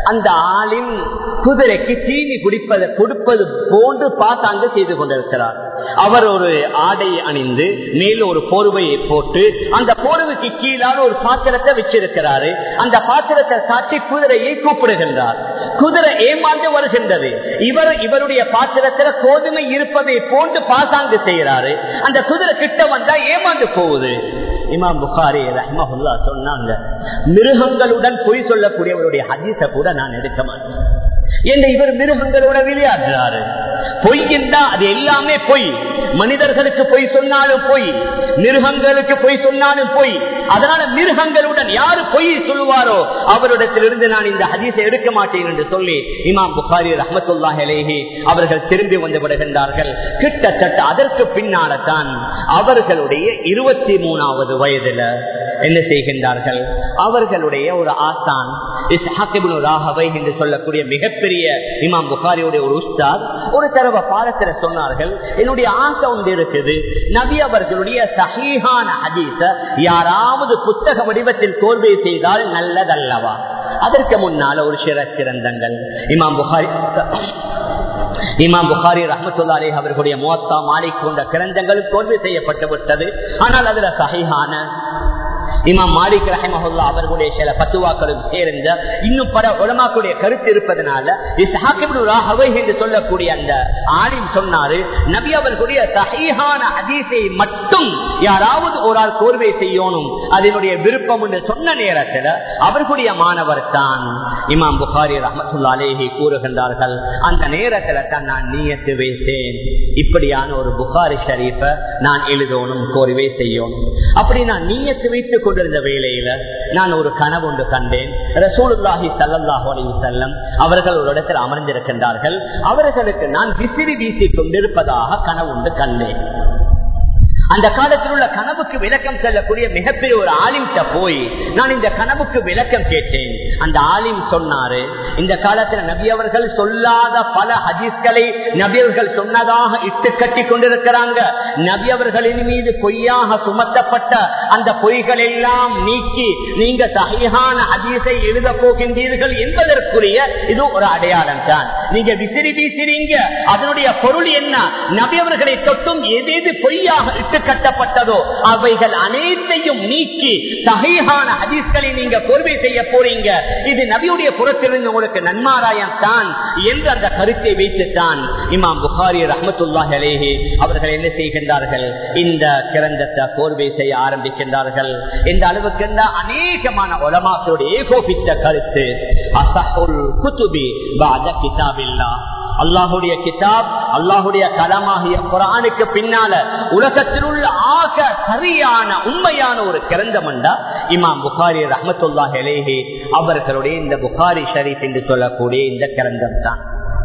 அந்த ஆளின் குதிரைக்கு தீனி குடிப்பது கொடுப்பது போன்று பாசாங்க செய்து கொண்டிருக்கிறார் அவர் ஒரு ஆடை அணிந்து மேல ஒரு போர்வையை போட்டு அந்த போர்வைக்கு கீழான ஒரு பாத்திரத்தை வச்சிருக்கிறாரு அந்த பாத்திரத்தை காட்டி குதிரையை கூப்பிடுகின்றார் குதிரை ஏமாந்து வருகின்றது இவர் இவருடைய பாத்திரத்தில் கோதுமை இருப்பதை போன்று பாசாங்கு செய்கிறாரு அந்த குதிரை கிட்ட வந்தா ஏமாந்து போகுது இமாம் புகாரி ரஹ்மஹுல்லா சொன்னாங்க மிருகங்களுடன் பொய் சொல்லக்கூடியவருடைய ஹதீஸ கூட நான் எடுக்க மாட்டேன் என்று இவர் மிருகங்களோட விளையாடுறாரு பொய் என்றா அது எல்லாமே பொய் மனிதர்களுக்கு பொய் சொன்னாலும் பொய் மிருகங்களுக்கு பொய் சொன்னாலும் பொய் அதனால மிருகங்களுடன் யாரு பொய் சொல்லுவாரோ அவரிடத்திலிருந்து நான் இந்த ஹதீஸை எடுக்க மாட்டேன் என்று சொல்லி இமாம் புகாரி ரஹமத்துல்லாஹ் அலேஹி அவர்கள் திரும்பி வந்து விடுகின்றார்கள் கிட்டத்தட்ட அதற்கு பின்னால தான் அவர்களுடைய இருபத்தி மூணாவது வயதுல என்ன செய்கின்றார்கள் அவர்களுடைய ஒரு ஆசான் ராகவை என்று சொல்லக்கூடிய மிகப்பெரிய இமாம் புகாரியுடைய ஒரு உஸ்தாத் ஒரு தடவை பாடத்துல சொன்னார்கள் என்னுடைய ஆசை ஒன்று இருக்குது நபி அவர்களுடைய சஹீஹான ஹதீஸ யாராவது புத்தக வடிவத்தில் கோர்வை செய்தால் நல்லதல்லவா அதற்கு முன்னால ஒரு சில கிரந்தங்கள் இமாம் புகாரி இமாம் புகாரி ரஹமத்துல்லா அலி அவர்களுடைய மோத்தா மாலிக் போன்ற கிரந்தங்கள் கோர்வை செய்யப்பட்டு விட்டது ஆனால் அதுல சஹிஹான இமாம் மாலிக் ரஹமஹுல்லா அவர்களுடைய சில பத்துவாக்களும் சேர்ந்த இன்னும் பல உலமாக்குடைய கருத்து இருப்பதனால ராகவை என்று சொல்லக்கூடிய அந்த ஆலிம் சொன்னாரு நபி அவர்களுடைய சஹீஹான ஹதீஸை மட்டும் யாராவது ஒரு ஆள் கோர்வை செய்யணும் அதனுடைய விருப்பம் என்று சொன்ன நேரத்தில் அவர்களுடைய மாணவர் தான் இமாம் புகாரி ரஹமத்துல்லா அலேஹி கூறுகின்றார்கள் அந்த நேரத்தில் தான் நான் நீயத்து வைத்தேன் இப்படியான ஒரு புகாரி ஷரீஃப நான் எழுதணும் கோர்வை செய்யணும் அப்படி நான் நீயத்து வைத்துக் கொண்டிருந்த வேளையில நான் ஒரு கனவு ஒன்று கண்டேன் ரசூலுல்லாஹி சல்லாஹு அலி செல்லம் அவர்கள் ஒரு இடத்தில் அமர்ந்திருக்கின்றார்கள் அவர்களுக்கு நான் விசிறி வீசிக் கொண்டிருப்பதாக கனவு ஒன்று கண்டேன் அந்த காலத்தில் உள்ள கனவுக்கு விளக்கம் செல்லக்கூடிய மிகப்பெரிய ஒரு ஆலிம்கிட்ட போய் நான் இந்த கனவுக்கு விளக்கம் கேட்டேன் அந்த ஆலிம் சொன்னாரு இந்த காலத்துல நபி அவர்கள் சொல்லாத பல ஹதீஸ்களை நபி அவர்கள் சொன்னதாக இட்டு கட்டி கொண்டிருக்கிறாங்க நபி அவர்களின் மீது பொய்யாக சுமத்தப்பட்ட அந்த பொய்கள் எல்லாம் நீக்கி நீங்க சகையான ஹதீஸை எழுத போகின்றீர்கள் என்பதற்குரிய இது ஒரு அடையாளம் தான் நீங்க விசிறி வீசிறீங்க அதனுடைய பொருள் என்ன நபி அவர்களை தொட்டும் எது எது பொய்யாக இட்டு கட்டப்பட்டதோ அவைகள் அனைத்தையும் நீக்கி சகையான ஹதீஸ்களை நீங்க பொறுமை செய்ய போறீங்க இது நபியுடைய புறத்திலிருந்து உங்களுக்கு நன்மாராயம் தான் என்று அந்த கருத்தை வைத்துத்தான் இமாம் புகாரி ரஹமத்துல்லா அலேஹி அவர்கள் என்ன செய்கின்றார்கள் இந்த கிரந்தத்தை போர்வை செய்ய ஆரம்பிக்கின்றார்கள் இந்த அளவுக்கு அநேகமான உலமாக்களுடைய ஏகோபித்த கருத்து அசஹுல் குத்துபி பாத கிதாபில்லா அல்லாஹுடைய கிதாப் அல்லாஹுடைய கலமாகிய குரானுக்கு பின்னால உலகத்தில் உள்ள ஆக சரியான உண்மையான ஒரு கிரந்தமண்டா இமாம் புகாரி ரஹமத்துல்லா ஹெலேஹி அவர்களுடைய இந்த புகாரி ஷரீப் என்று சொல்லக்கூடிய இந்த கிரந்தம் தான்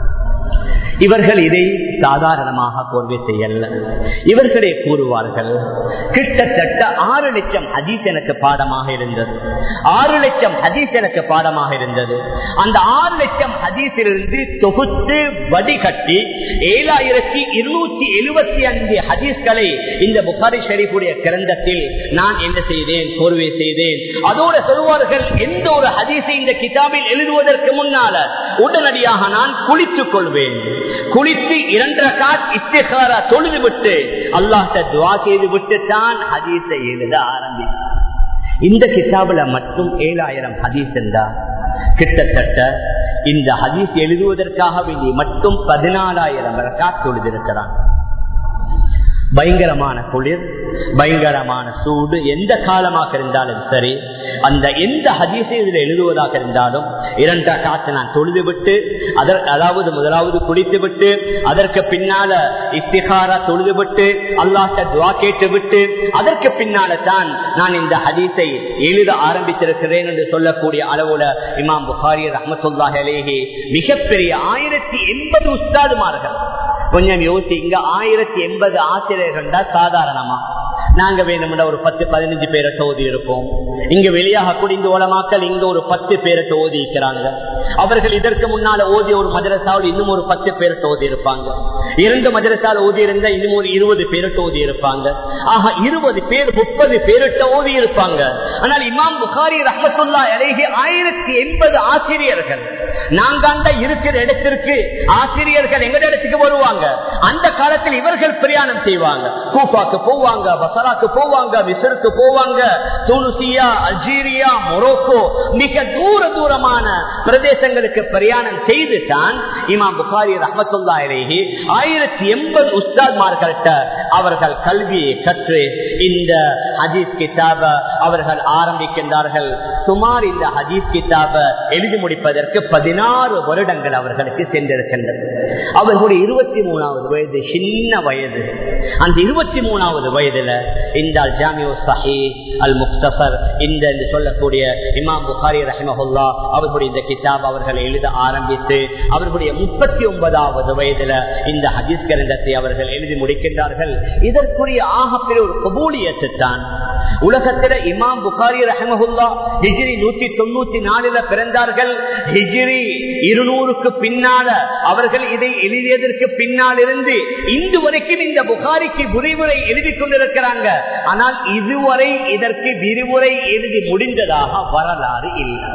இவர்கள் இதை சாதாரணமாக கோர்வை செய்யல இவர்களே கூறுவார்கள் கிட்டத்தட்ட ஆறு லட்சம் ஹதீஸ் எனக்கு பாடமாக இருந்தது ஆறு லட்சம் ஹதீஸ் எனக்கு பாடமாக இருந்தது அந்த ஆறு லட்சம் ஹதீஸிலிருந்து தொகுத்து வடிகட்டி ஏழாயிரத்தி இருநூத்தி எழுபத்தி அஞ்சு ஹதீஸ்களை இந்த புகாரி ஷரீஃபுடைய கிரந்தத்தில் நான் என்ன செய்தேன் கோர்வை செய்தேன் அதோட சொல்வார்கள் எந்த ஒரு ஹதீஸை இந்த கிதாபில் எழுதுவதற்கு முன்னால உடனடியாக நான் குளித்துக் கொள்வேன் குளித்து இரண்டரை காட் இஸ்திகாரா தொழுது விட்டு அல்லாஹ் துவா செய்து விட்டு தான் ஹதீஸை எழுத ஆரம்பித்தார் இந்த கிதாபுல மட்டும் ஏழாயிரம் ஹதீஸ் இருந்தா கிட்டத்தட்ட இந்த ஹதீஸ் எழுதுவதற்காக வேண்டி மட்டும் பதினாலாயிரம் ரக்காத் தொழுதிருக்கிறான் பயங்கரமான குளிர் பயங்கரமான சூடு எந்த காலமாக இருந்தாலும் சரி அந்த எந்த ஹதீஸை இதில் எழுதுவதாக இருந்தாலும் இரண்டா காத்து நான் தொழுது விட்டு அதற்கு அதாவது முதலாவது குடித்து விட்டு அதற்கு பின்னால இஸ்திகாரா தொழுது விட்டு அல்லாட்ட துவா கேட்டு விட்டு அதற்கு பின்னால தான் நான் இந்த ஹதீஸை எழுத ஆரம்பித்திருக்கிறேன் என்று சொல்லக்கூடிய அளவுல இமாம் புகாரி ரஹமத்துல்லா அலேஹி மிகப்பெரிய ஆயிரத்தி எண்பது உஸ்தாதுமார்கள் கொஞ்சம் யோசி இங்க ஆயிரத்தி எண்பது ஆசிரியர்கள் தான் சாதாரணமா நாங்க வேணும்னா ஒரு பத்து பதினஞ்சு பேரை ஓதி இருப்போம் இங்க வெளியாக குடிந்து உலமாக்கள் இங்க ஒரு பத்து பேரை ஓதி இருக்கிறாங்க அவர்கள் இதற்கு முன்னால ஓதிய ஒரு மதரசாவில் இன்னும் ஒரு பத்து பேருக்கு ஓதி இருப்பாங்க இரண்டு மதரசாவில் ஓதி இருந்த இன்னும் ஒரு இருபது பேருக்கு ஓதி இருப்பாங்க ஆக இருபது பேர் முப்பது பேருட்ட ஓதி இருப்பாங்க ஆனால் இமாம் புகாரி ரஹமத்துல்லா அழகி ஆயிரத்தி எண்பது ஆசிரியர்கள் நாங்காண்ட இருக்கிற இடத்திற்கு ஆசிரியர்கள் எங்க இடத்துக்கு வருவாங்க அந்த காலத்தில் இவர்கள் பிரயாணம் செய்வாங்க கூஃபாக்கு போவாங்க பசராக்கு போவாங்க மிசருக்கு போவாங்க தூனுசியா அல்ஜீரியா மொரோக்கோ மிக தூர தூரமான பிரதேசங்களுக்கு பிரயாணம் செய்து தான் இமாம் புகாரி ரஹமத்துல்லா அலேஹி ஆயிரத்தி எண்பது உஸ்தாத்மார்கள்ட்ட அவர்கள் கல்வியை கற்று இந்த ஹதீஸ் கிதாப அவர்கள் ஆரம்பிக்கின்றார்கள் சுமார் இந்த ஹதீஸ் கிதாப எழுதி முடிப்பதற்கு பதினாறு வருடங்கள் அவர்களுக்கு சென்றிருக்கின்றது அவர்களுடைய இருபத்தி மூணாவது வயது சின்ன வயது அந்த இருபத்தி மூணாவது வயதுல இந்த ஜாமியோ சஹி அல் முக்தசர் இந்த சொல்லக்கூடிய இமாம் புகாரி ரஹிமஹுல்லா அவர்களுடைய இந்த கிதாப் அவர்கள் எழுத ஆரம்பித்து அவர்களுடைய முப்பத்தி ஒன்பதாவது வயதுல இந்த ஹதீஸ் கிரந்தத்தை அவர்கள் எழுதி முடிக்கின்றார்கள் இதற்குரிய ஆகப்பெரிய ஒரு கபூலியத்து தான் உலகத்தில இமாம் புகாரி ரஹமஹுல்லா ஹிஜிரி நூத்தி தொண்ணூத்தி நாலுல பிறந்தார்கள் ஹிஜிரி இருநூறுக்கு பின்னால அவர்கள் இதை எழுதியதற்கு பின்னால் இருந்து இன்று வரைக்கும் இந்த புகாரிக்கு விரிவுரை எழுதி கொண்டிருக்கிறாங்க ஆனால் இதுவரை இதற்கு விரிவுரை எழுதி முடிந்ததாக வரலாறு இல்லை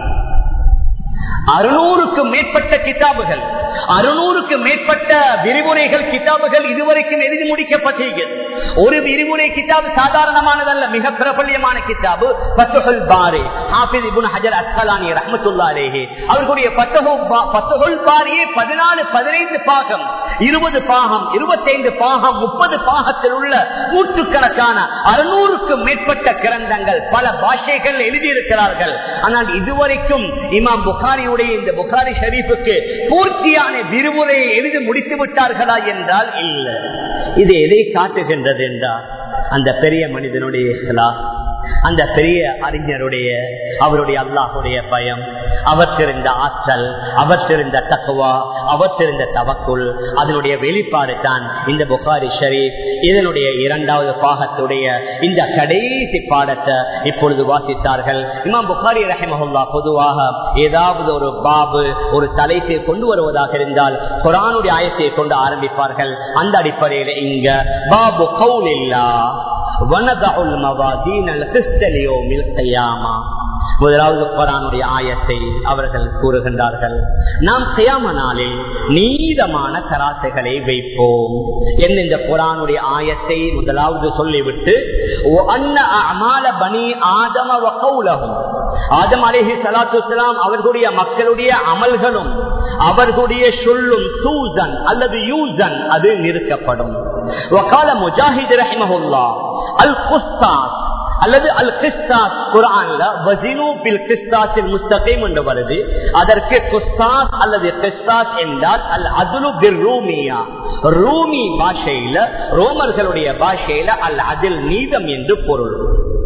அறுநூறுக்கு மேற்பட்ட கிதாபுகள் அறுநூறுக்கு மேற்பட்ட விரிவுரைகள் கிதாபுகள் இதுவரைக்கும் எழுதி முடிக்கப்பட்டிருக்கிறது ஒரு விரிவுரை கிதாபு சாதாரணமானதல்ல மிக பிரபல்யமான கிதாபு பத்துகள் பாரி ஹாபிஸ் இபுன் ஹஜர் அஸ்கலானி ரஹமத்துல்லா அலேஹி அவர்களுடைய பத்துகள் பாரியே பதினாலு பதினைந்து பாகம் இருபது பாகம் இருபத்தைந்து பாகம் முப்பது பாகத்தில் உள்ள நூற்றுக்கணக்கான அறுநூறுக்கு மேற்பட்ட கிரந்தங்கள் பல பாஷைகள் எழுதியிருக்கிறார்கள் ஆனால் இதுவரைக்கும் இமாம் புகாரியுடைய இந்த புகாரி ஷரீஃபுக்கு பூர்த்தியான விரிவுரையை எழுதி முடித்து விட்டார்களா என்றால் இல்லை இது எதை காட்டுகின்றது என்றால் அந்த பெரிய மனிதனுடைய இஸ்லாம் அந்த பெரிய அறிஞருடைய அவருடைய அல்லாஹுடைய பயம் அவற்றிருந்த ஆற்றல் அவற்றிருந்த தக்குவா அவற்றிருந்த தவக்குள் அதனுடைய வெளிப்பாடு தான் இந்த புகாரி ஷரீப் இதனுடைய இரண்டாவது பாகத்துடைய இந்த கடைசி பாடத்தை இப்பொழுது வாசித்தார்கள் இமாம் புகாரி ரஹமஹுல்லா பொதுவாக ஏதாவது ஒரு பாபு ஒரு தலைப்பை கொண்டு வருவதாக இருந்தால் குரானுடைய ஆயத்தை கொண்டு ஆரம்பிப்பார்கள் அந்த அடிப்படையில் இங்க பாபு கவுலில்லா முதலாவது குரானுடைய ஆயத்தை அவர்கள் கூறுகின்றார்கள் நாம் செய்யாம நாளில் நீதமான கராத்தைகளை வைப்போம் என்ன இந்த குரானுடைய ஆயத்தை முதலாவது சொல்லிவிட்டு பனி ஆதம வகவுலகும் ஆதம் அலேஹி சலாத்து அவர்களுடைய மக்களுடைய அமல்களும் அவர்களுடைய சொல்லும் தூசன் அல்லது யூசன் அது நிறுத்தப்படும் வகால முஜாஹித் ரஹிமஹுல்லா அல் குஸ்தாஸ் அல்லது அல் கிஸ்தாஸ் குரான்ல வசினு பில் கிஸ்தாஸில் முஸ்தகைம் என்று வருது அதற்கு குஸ்தாஸ் அல்லது கிஸ்தாஸ் என்றால் அல் அதுலு பில் ரூமியா ரூமி பாஷையில ரோமர்களுடைய பாஷையில அல் அதில் நீதம் என்று பொருள்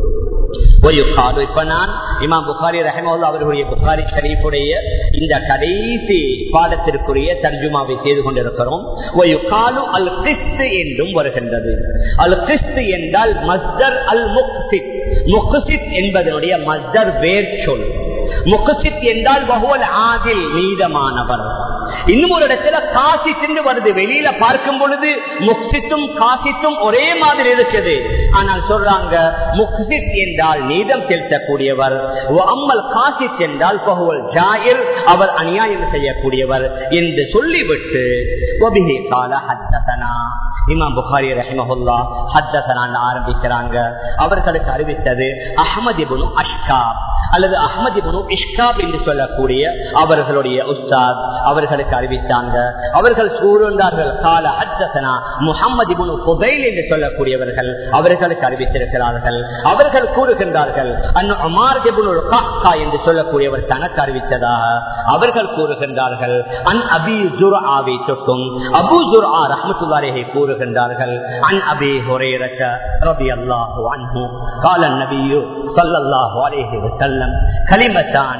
இப்ப நான் இமாம் புகாரி ரஹமல்லா அவர்களுடைய புகாரி ஷரீஃபுடைய இந்த கடைசி பாடத்திற்குரிய தர்ஜுமாவை செய்து கொண்டிருக்கிறோம் அல் கிறிஸ்து என்றும் வருகின்றது அல் கிறிஸ்து என்றால் மஸ்தர் அல் முக்சித் முக்சித் என்பதனுடைய மஸ்தர் வேர் சொல் முகசித் என்றால் வகுவல் ஆதில் நீதமானவர் இன்னும் ஒரு இடத்துல காசி சென்று வருது வெளியில பார்க்கும் பொழுது முக்சித்தும் காசித்தும் ஒரே மாதிரி இருக்குது ஆனால் சொல்றாங்க முக்சித் என்றால் நீதம் செலுத்தக்கூடியவர் அம்மல் காசித் என்றால் பகுவல் ஜாயில் அவர் அநியாயம் செய்யக்கூடியவர் என்று சொல்லிவிட்டு ஒபிஹி கால ஹத்தனா இமாம் புகாரி ரஹிமஹுல்லா ஹத்தசனான் ஆரம்பிக்கிறாங்க அவர்களுக்கு அறிவித்தது அஹமதிபுனு அஷ்காப் அல்லது அஹமதிபுனு இஷ்காப் என்று சொல்லக்கூடிய அவர்களுடைய உஸ்தாத் அவர்களுக்கு அறிவித்தாங்க அவர்கள் கூறுந்தார்கள் கால ஹத்தசனா முகமது இபுனு குபைல் என்று சொல்லக்கூடியவர்கள் அவர்களுக்கு அறிவித்திருக்கிறார்கள் அவர்கள் கூறுகின்றார்கள் அமார் என்று சொல்லக்கூடியவர் தனக்கு அறிவித்ததாக அவர்கள் கூறுகின்றார்கள் அன் அபி ஜுர்ஆவை தொட்டும் அபு ஜுர்ஆ ரஹமத்துல்லாரியை கூறுகின்றார்கள் அன் அபி ஹுரைரக ரலியல்லாஹு அன்ஹு قال النبي صلى الله عليه وسلم كلمتان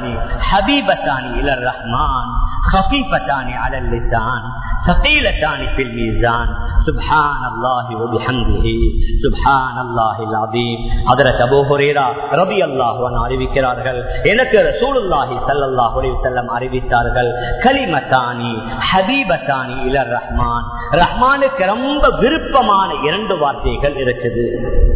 حبيبتان الى الرحمن خفيفتان على اللسان ثقيلتان في الميزان மீசான் சுப்ஹான் அல்லாஹி வபிஹம்திஹி சுப்ஹான் அல்லாஹில் அதீம் ஹதரத் அபூ ஹுரைரா ரலியல்லாஹு அன்ஹு அறிவிக்கிறார்கள் எனக்கு ரசூலுல்லாஹி ஸல்லல்லாஹு அலைஹி வஸல்லம் அறிவித்தார்கள் கலிமத்தானி ஹபீபத்தானி இலர் ரஹ்மான் ரஹ்மானுக்கு ரொம்ப விருப்பமான இரண்டு வார்த்தைகள் இருக்குது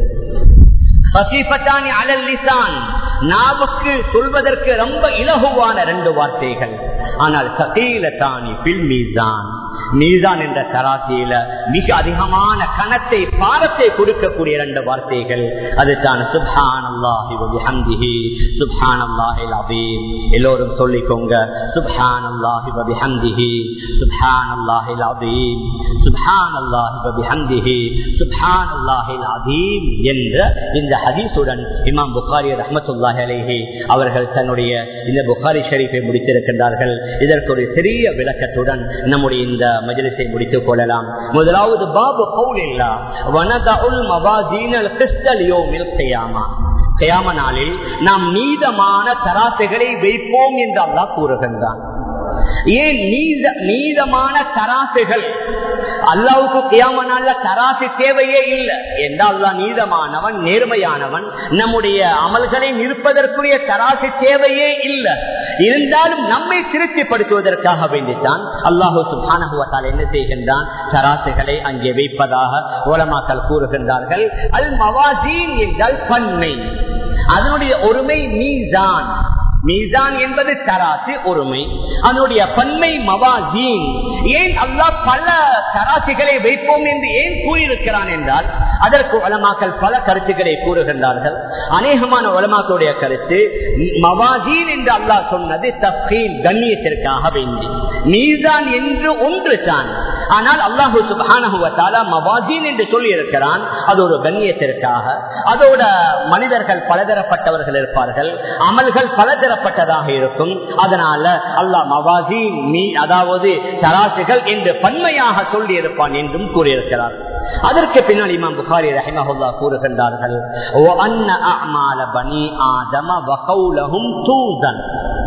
ஃபசீஃபத்தானி அலல் லிசான் நாவுக்கு சொல்வதற்கு ரொம்ப இலகுவான ரெண்டு வார்த்தைகள் ஆனால் சகீலத்தானி பில் மீசான் மீசான் என்ற தராசியில மிக அதிகமான கணத்தை பாரத்தை கொடுக்கக்கூடிய இரண்டு வார்த்தைகள் அதுதான் சுப்ஹான் அல்லாஹி வபிஹம்திஹி சுப்ஹான் அல்லாஹில் அதீம் எல்லோரும் சொல்லிக்கோங்க சுப்ஹான் அல்லாஹி வபிஹம்திஹி சுப்ஹான் அல்லாஹில் அதீம் சுப்ஹான் அல்லாஹி வபிஹம்திஹி சுப்ஹான் அல்லாஹில் அதீம் என்ற இந்த ஹதீஸுடன் இமாம் புகாரி ரஹமத்துல்லாஹி அலைஹி அவர்கள் தன்னுடைய இந்த புகாரி ஷரீஃபை முடித்திருக்கின்றார்கள் இதற்கு ஒரு சிறிய விளக்கத்துடன் நம்முடைய இந்த மஜலிசை முடித்துக் கொள்ளலாம் முதலாவது பாபு கௌலில்லா வனதஉல் மவாசீனல் கிறிஸ்தல் யோமில் கியாமா கியாம நாளில் நாம் நீதமான தராசுகளை வைப்போம் என்று அல்லாஹ் கூறுகின்றான் ஏன் நீத நீதமான தராசுகள் அல்லாவுக்கு கியாம நாள்ல தராசு தேவையே இல்லை என்றால் அல்லா நீதமானவன் நேர்மையானவன் நம்முடைய அமல்களை நிற்பதற்குரிய தராசு தேவையே இல்லை இருந்தாலும் நம்மை திருப்திப்படுத்துவதற்காக வேண்டித்தான் அல்லாஹு சுபானகுவத்தால் என்ன செய்கின்றான் தராசுகளை அங்கே வைப்பதாக ஓலமாக்கள் கூறுகின்றார்கள் அல் மவாசீன் என்றால் பன்மை அதனுடைய ஒருமை மீசான் மீசான் என்பது தராசு ஒருமை அதனுடைய பன்மை மவாசீன் ஏன் அல்லாஹ் பல தராசுகளை வைப்போம் என்று ஏன் கூறியிருக்கிறான் என்றால் அதற்கு உலமாக்கள் பல கருத்துக்களை கூறுகின்றார்கள் அநேகமான உலமாக்களுடைய கருத்து மவாசீன் என்று அல்லாஹ் சொன்னது தப்கீன் கண்ணியத்திற்காக வேண்டி மீசான் என்று ஒன்று தான் ஆனால் அல்லாஹு சுபானகுவத்தால மவாசீன் என்று சொல்லி இருக்கிறான் அது ஒரு கண்ணியத்திற்காக அதோட மனிதர்கள் பலதரப்பட்டவர்கள் இருப்பார்கள் அமல்கள் பலதர பலதரப்பட்டதாக இருக்கும் அதனால அல்லாஹ் மவாசி நீ அதாவது தராசுகள் என்று பன்மையாக சொல்லி இருப்பான் என்றும் கூறியிருக்கிறார் அதற்கு பின்னால் இமாம் புகாரி ரஹிமஹுல்லா கூறுகின்றார்கள் ஓ அன்ன அமால பனி ஆதம வகௌலஹும் தூசன்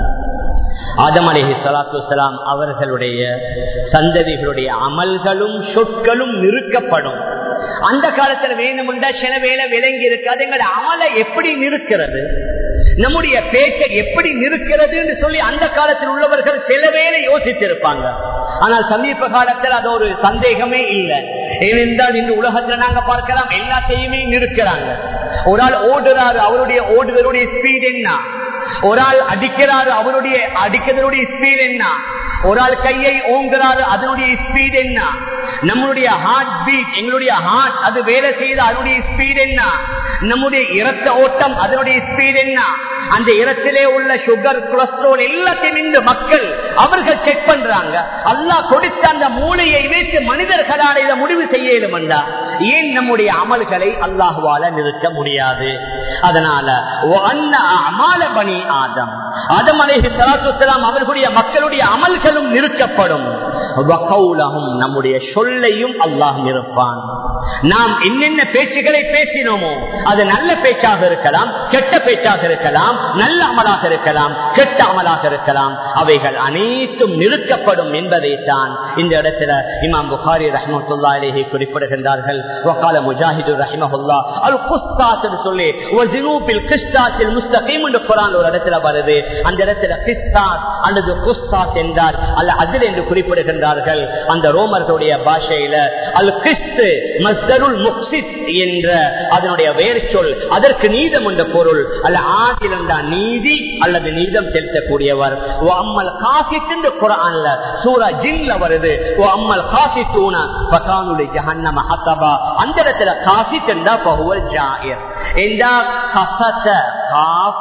ஆதம் அலிஹி சலாத்து வலாம் அவர்களுடைய சந்ததிகளுடைய அமல்களும் சொற்களும் நிறுக்கப்படும் அந்த காலத்துல வேணும்டா சில வேலை விளங்கி இருக்காது எங்களோட அமலை எப்படி நிறுக்கிறது நம்முடைய பேச்சை எப்படி நிற்கிறது என்று சொல்லி அந்த காலத்தில் உள்ளவர்கள் சில வேலை யோசித்திருப்பாங்க ஆனால் சமீப காலத்தில் அது ஒரு சந்தேகமே இல்லை ஏனென்றால் இந்த உலகத்துல நாங்க பார்க்கலாம் எல்லாத்தையுமே நிற்கிறாங்க ஒரு ஆள் ஓடுறாரு அவருடைய ஓடுதலுடைய ஸ்பீட் என்ன ஒரு ஆள் அடிக்கிறாரு அவருடைய அடிக்கிறதுடைய ஸ்பீட் என்ன ஒரு ஆள் கையை ஓங்குறாரு அதனுடைய ஸ்பீட் என்ன நம்மளுடைய ஹார்ட் பீட் எங்களுடைய ஹார்ட் அது வேலை செய்த அதனுடைய ஸ்பீட் என்ன நம்முடைய இரத்த ஓட்டம் அதனுடைய ஸ்பீட் என்ன அந்த இடத்திலே உள்ள சுகர் கொலஸ்ட்ரால் எல்லாத்தையும் இந்த மக்கள் அவர்கள் செக் பண்றாங்க அல்லாஹ் கொடுத்த அந்த மூளையை வைத்து மனிதர்களால் இதை முடிவு செய்ய இயலுமண்டா ஏன் நம்முடைய அமல்களை அல்லாஹுவால நிறுத்த முடியாது அதனால அமால பணி ஆதம் ஆதம் அலேஹி சலாத்துலாம் அவர்களுடைய மக்களுடைய அமல்களும் நிறுத்தப்படும் நம்முடைய சொல்லையும் அல்லாஹ் நிறுப்பான் நாம் என்னென்ன பேச்சுகளை பேசினோமோ அது நல்ல பேச்சாக இருக்கலாம் கெட்ட பேச்சாக இருக்கலாம் நல்ல அமலாக இருக்கலாம் கெட்ட அமலாக இருக்கலாம் அவைகள் அனைத்தும் நிறுத்தப்படும் என்பதைத்தான் இந்த இடத்துல இமாம் புகாரி ரஹமத்துல்லா அலேஹி குறிப்பிடுகின்றார்கள் வக்கால முஜாஹிது ரஹிமஹுல்லா அல் குஸ்தாத் சொல்லி வஜினூபில் கிஸ்தாத்தில் முஸ்தகீம் என்று குரான் ஒரு இடத்துல வருது அந்த இடத்துல கிஸ்தாத் அல்லது குஸ்தாத் என்றார் அல்ல அதில் என்று குறிப்பிடுகின்றார்கள் அந்த ரோமர்களுடைய பாஷையில அல் கிஸ்து மஸ்தருள் முக்சித் என்ற அதனுடைய வேர் சொல் அதற்கு நீதம் என்ற பொருள் அல்ல ஆதிலண்டா நீதி அல்லது நீதம் செலுத்தக்கூடியவர் ஓ அம்மல் காசித் என்று குரான்ல சூரா ஜின்ல வருது ஓ அம்மல் காசித்தூன பகானுடைய ஜஹன்னம ஹத்தபா அந்த இடத்துல காசித் என்றா பகுவல் ஜாயிர் என்றா கசத்த காப்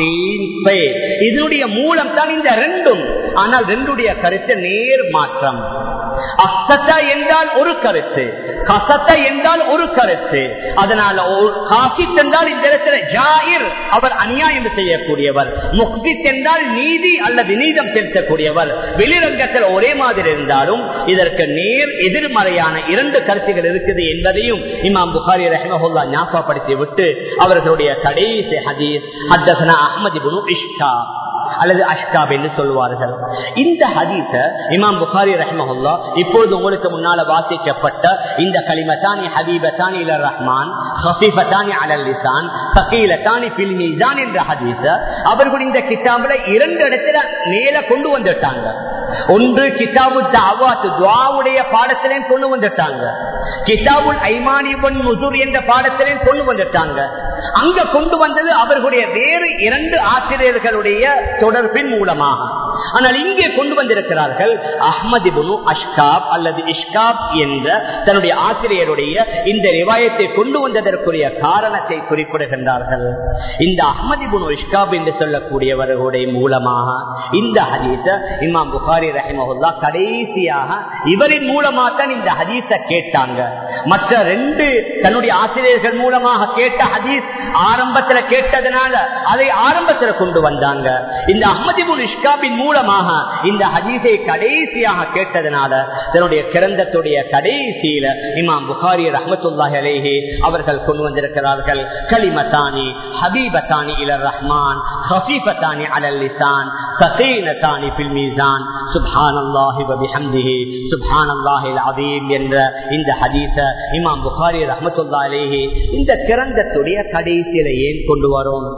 இதனுடைய மூலம் தான் இந்த ரெண்டும் ஆனால் ரெண்டுடைய கருத்து நேர் மாற்றம் அசத்த என்றால் ஒரு கருத்து கசத்த என்றால் ஒரு கருத்து அதனால காசித் என்றால் இந்த இடத்துல ஜாயிர் அவர் அநியாயம் செய்யக்கூடியவர் முக்சித் என்றால் நீதி அல்லது நீதம் செலுத்தக்கூடியவர் வெளிரங்கத்தில் ஒரே மாதிரி இருந்தாலும் இதற்கு நேர் எதிர்மறையான இரண்டு கருத்துகள் இருக்குது என்பதையும் இமாம் புகாரி ரஹமஹுல்லா ஞாபகப்படுத்தி விட்டு அவர்களுடைய கடைசி ஹதீஸ் ஹத்தசனா அஹமது இஷ்டா அல்லது அஷ்காப் என்று சொல்வார்கள் இந்த ஹதீஸ இமாம் புகாரி ரஹ்மஹுல்லா இப்பொழுது உங்களுக்கு முன்னால வாசிக்கப்பட்ட இந்த கலிமத்தானி ஹபீபத்தானி இல ரஹ்மான் ஹசீபத்தானி அலல் லிசான் சகீலத்தானி பில் மீசான் என்ற ஹதீஸ அவர்கள் இந்த கிதாபுல இரண்டு இடத்துல மேல கொண்டு வந்துட்டாங்க ஒன்று கிதாபு தாவாத்து துவாவுடைய பாடத்திலையும் கொண்டு வந்துட்டாங்க கிதாபுல் ஐமானிபன் முசூர் என்ற பாடத்திலையும் கொண்டு வந்துட்டாங்க அங்க கொண்டு வந்தது அவர்களுடைய வேறு இரண்டு ஆசிரியர்களுடைய தொடர்பின் மூலமாக ஆனால் இங்கே கொண்டு வந்திருக்கிறார்கள் அஹ்மதிபுனு அஷ்காப் அல்லது இஷ்காப் என்ற தன்னுடைய ஆசிரியருடைய இந்த ரிவாயத்தை கொண்டு வந்ததற்குரிய காரணத்தை குறிப்பிடுகின்றார்கள் இந்த அஹ்மதிபுனு இஷ்காப் என்று சொல்லக்கூடியவர்களுடைய மூலமாக இந்த ஹதீஸ இமாம் புகாரி ரஹிமஹுல்லா கடைசியாக இவரின் மூலமாக தான் இந்த ஹதீஸ கேட்டாங்க மற்ற ரெண்டு தன்னுடைய ஆசிரியர்கள் மூலமாக கேட்ட ஹதீஸ் ஆரம்பத்துல கேட்டதுனால அதை ஆரம்பத்துல கொண்டு வந்தாங்க இந்த அஹமதிபுல் இஷ்காபின் மூலமாக இந்த ஹதீஸை கடைசியாக கேட்டதுனால தன்னுடைய கிரந்தத்துடைய கடைசியில இமாம் புகாரி ரஹமத்துல்லாஹி அலேஹி அவர்கள் கொண்டு வந்திருக்கிறார்கள் கலிமத்தானி ஹபீபத்தானி இல ரஹ்மான் ஹபீபத்தானி அலல் லிசான் சசீனத்தானி பில் மீசான் சுப்ஹானல்லாஹி வபிஹம்திஹி சுப்ஹானல்லாஹில் அதீம் என்ற இந்த ஹதீஸ இமாம் புகாரி ரஹமத்துல்லா அலேஹி இந்த கிரந்தத்துடைய கடைசியில ஏன் கொண்டு வரோம்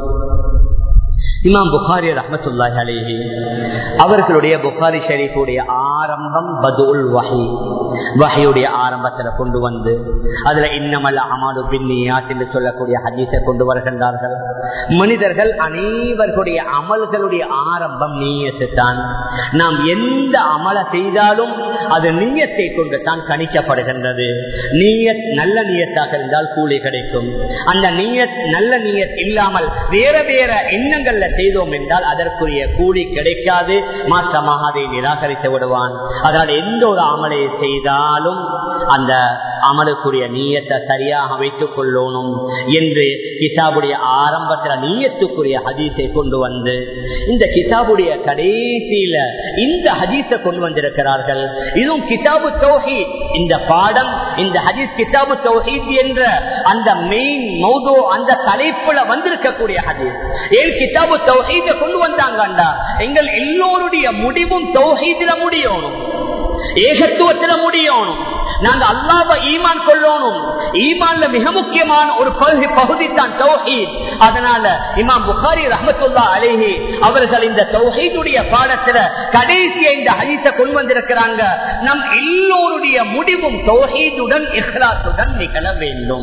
இமாம் புகாரி ரஹமத்துல்லாஹி அலேஹி அவர்களுடைய புகாரி ஷரீஃபுடைய ஆரம்பம் பதுல் வஹி வஹியுடைய ஆரம்பத்தில் கொண்டு வந்து அதுல இன்னமல் அமாலு பின்னியாத் என்று சொல்லக்கூடிய ஹதீஸை கொண்டு வருகின்றார்கள் மனிதர்கள் அனைவர்களுடைய அமல்களுடைய ஆரம்பம் நீயத்து தான் நாம் எந்த அமல செய்தாலும் அது நீயத்தை கொண்டு தான் கணிக்கப்படுகின்றது நீயத் நல்ல நீயத்தாக இருந்தால் கூலி கிடைக்கும் அந்த நீயத் நல்ல நீயத் இல்லாமல் வேற வேற எண்ணங்கள்ல செய்தோம் என்றால் அதற்குரிய கூலி கிடைக்காது மாற்றமாக அதை நிராகரித்து விடுவான் அதனால் எந்த ஒரு அமலை செய்தாலும் அந்த அமலுக்குரிய நீயத்தை சரியாக வைத்துக் கொள்ளணும் என்று கிதாபுடைய ஆரம்பத்தில் நீயத்துக்குரிய ஹதீஸை கொண்டு வந்து இந்த கிதாபுடைய கடைசியில இந்த ஹதீஸை கொண்டு வந்திருக்கிறார்கள் இதுவும் கிதாபு தௌஹீத் இந்த பாடம் இந்த ஹதீஸ் கிதாபு தௌஹீத் என்ற அந்த மெயின் மௌதோ அந்த தலைப்புல வந்திருக்கக்கூடிய ஹதீஸ் ஏன் கிதாபு தௌஹீத கொண்டு வந்தாங்கண்டா எங்கள் எல்லோருடைய முடிவும் தௌஹீதில முடியணும் ஏகத்துவத்தில முடியணும் நாங்க அல்லாவ ஈமான் கொள்ளணும் ஈமான்ல மிக முக்கியமான ஒரு பகுதி பகுதி தான் தௌஹீத் அதனால இமாம் புகாரி ரஹமத்துல்லா அலேஹி அவர்கள் இந்த தௌஹீதுடைய பாடத்துல கடைசிய இந்த ஹதீஸ கொண்டு வந்திருக்கிறாங்க நம் எல்லோருடைய முடிவும் தௌஹீதுடன் இஹ்லாத்துடன் நிகழ வேண்டும்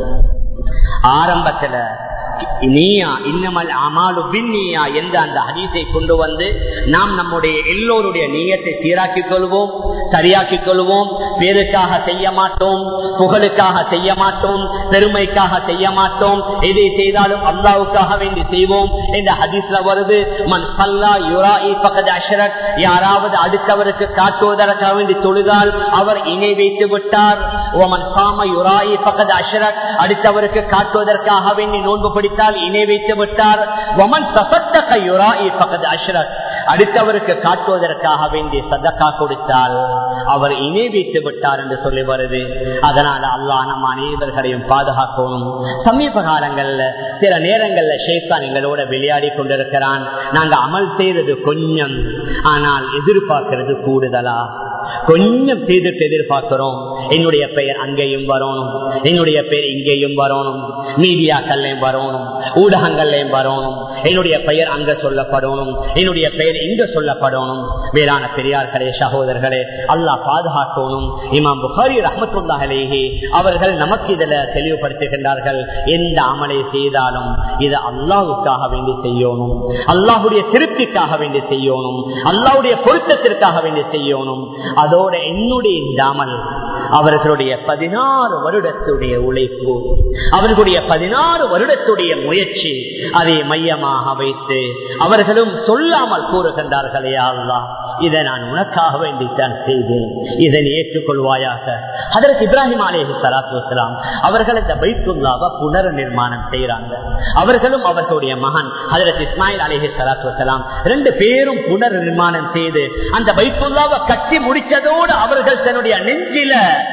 ஆரம்பத்துல நீயா இன்னமல் அமாலு பின்னியா என்ற அந்த ஹதீஸை கொண்டு வந்து நாம் நம்முடைய எல்லோருடைய நீயத்தை சீராக்கிக் கொள்வோம் சரியாக்கிக் கொள்வோம் பேருக்காக செய்ய மாட்டோம் புகழுக்காக செய்ய மாட்டோம் பெருமைக்காக செய்ய மாட்டோம் எதை செய்தாலும் அல்லாவுக்காக வேண்டி செய்வோம் என்ற ஹதீஸ்ல வருது மன் சல்லா யுரா பக்கத்து அஷரத் யாராவது அடுத்தவருக்கு காட்டுவதற்காக வேண்டி தொழுதால் அவர் இணை வைத்து விட்டார் ஓமன் சாம யுராயி பக்கத்து அஷரத் அடுத்தவருக்கு காட்டுவதற்காக வேண்டி நோன்பு பிடித்தால் இணை வைத்து விட்டார் ஒமன் தசத்தக யுராயி பக்கத்து அஷரத் அடுத்தவருக்கு காட்டுவதற்காக வேண்டி சதக்கா கொடுத்தால் அவர் இணை வைத்து விட்டார் என்று சொல்லி வருது அதனால அல்லாஹ் நம்ம அனைவர்களையும் பாதுகாக்கணும் சமீப காலங்கள்ல சில நேரங்கள்ல ஷேத்தான் எங்களோட விளையாடி கொண்டிருக்கிறான் நாங்க அமல் செய்யறது கொஞ்சம் ஆனால் எதிர்பார்க்கிறது கூடுதலா கொஞ்சம் செய்துட்டு எதிர்பார்க்கிறோம் என்னுடைய பெயர் அங்கேயும் வரணும் என்னுடைய பெயர் இங்கேயும் வரணும் மீடியாக்கள்லையும் வரணும் ஊடகங்கள்லையும் வரணும் என்னுடைய பெயர் அங்க சொல்லப்படணும் என்னுடைய பெயர் இங்க சொல்லப்படணும் வேளாண் பெரியார்களே சகோதரர்களே அல்லாஹ் பாதுகாக்கணும் இமாம் புகாரி ரஹமத்துல்லாஹலேஹி அவர்கள் நமக்கு இதுல தெளிவுபடுத்துகின்றார்கள் எந்த அமலை செய்தாலும் இது அல்லாஹுக்காக வேண்டி செய்யணும் அல்லாஹுடைய திருப்திக்காக வேண்டி செய்யணும் அல்லாஹுடைய பொருத்தத்திற்காக வேண்டி செய்யணும் அதோட என்னுடைய இந்த அமல் அவர்களுடைய பதினாறு வருடத்துடைய உழைப்பு அவர்களுடைய பதினாறு வருடத்துடைய முயற்சி அதை மையமாக வைத்து அவர்களும் சொல்லாமல் கூறுகின்றார்களே அல்லா இதை நான் உனக்காக வேண்டித்தான் செய்தேன் இதனை ஏற்றுக்கொள்வாயாக அதற்கு இப்ராஹிம் அலேஹி சலாத்து வலாம் அவர்கள் இந்த பைத்துல்லாவை புனர் நிர்மாணம் செய்யறாங்க அவர்களும் அவர்களுடைய மகன் அதற்கு இஸ்மாயில் அலேஹி சலாத்து வலாம் ரெண்டு பேரும் புனர் நிர்மாணம் செய்து அந்த பைத்துல்லாவை கட்டி முடிச்சதோடு அவர்கள் தன்னுடைய நெஞ்சில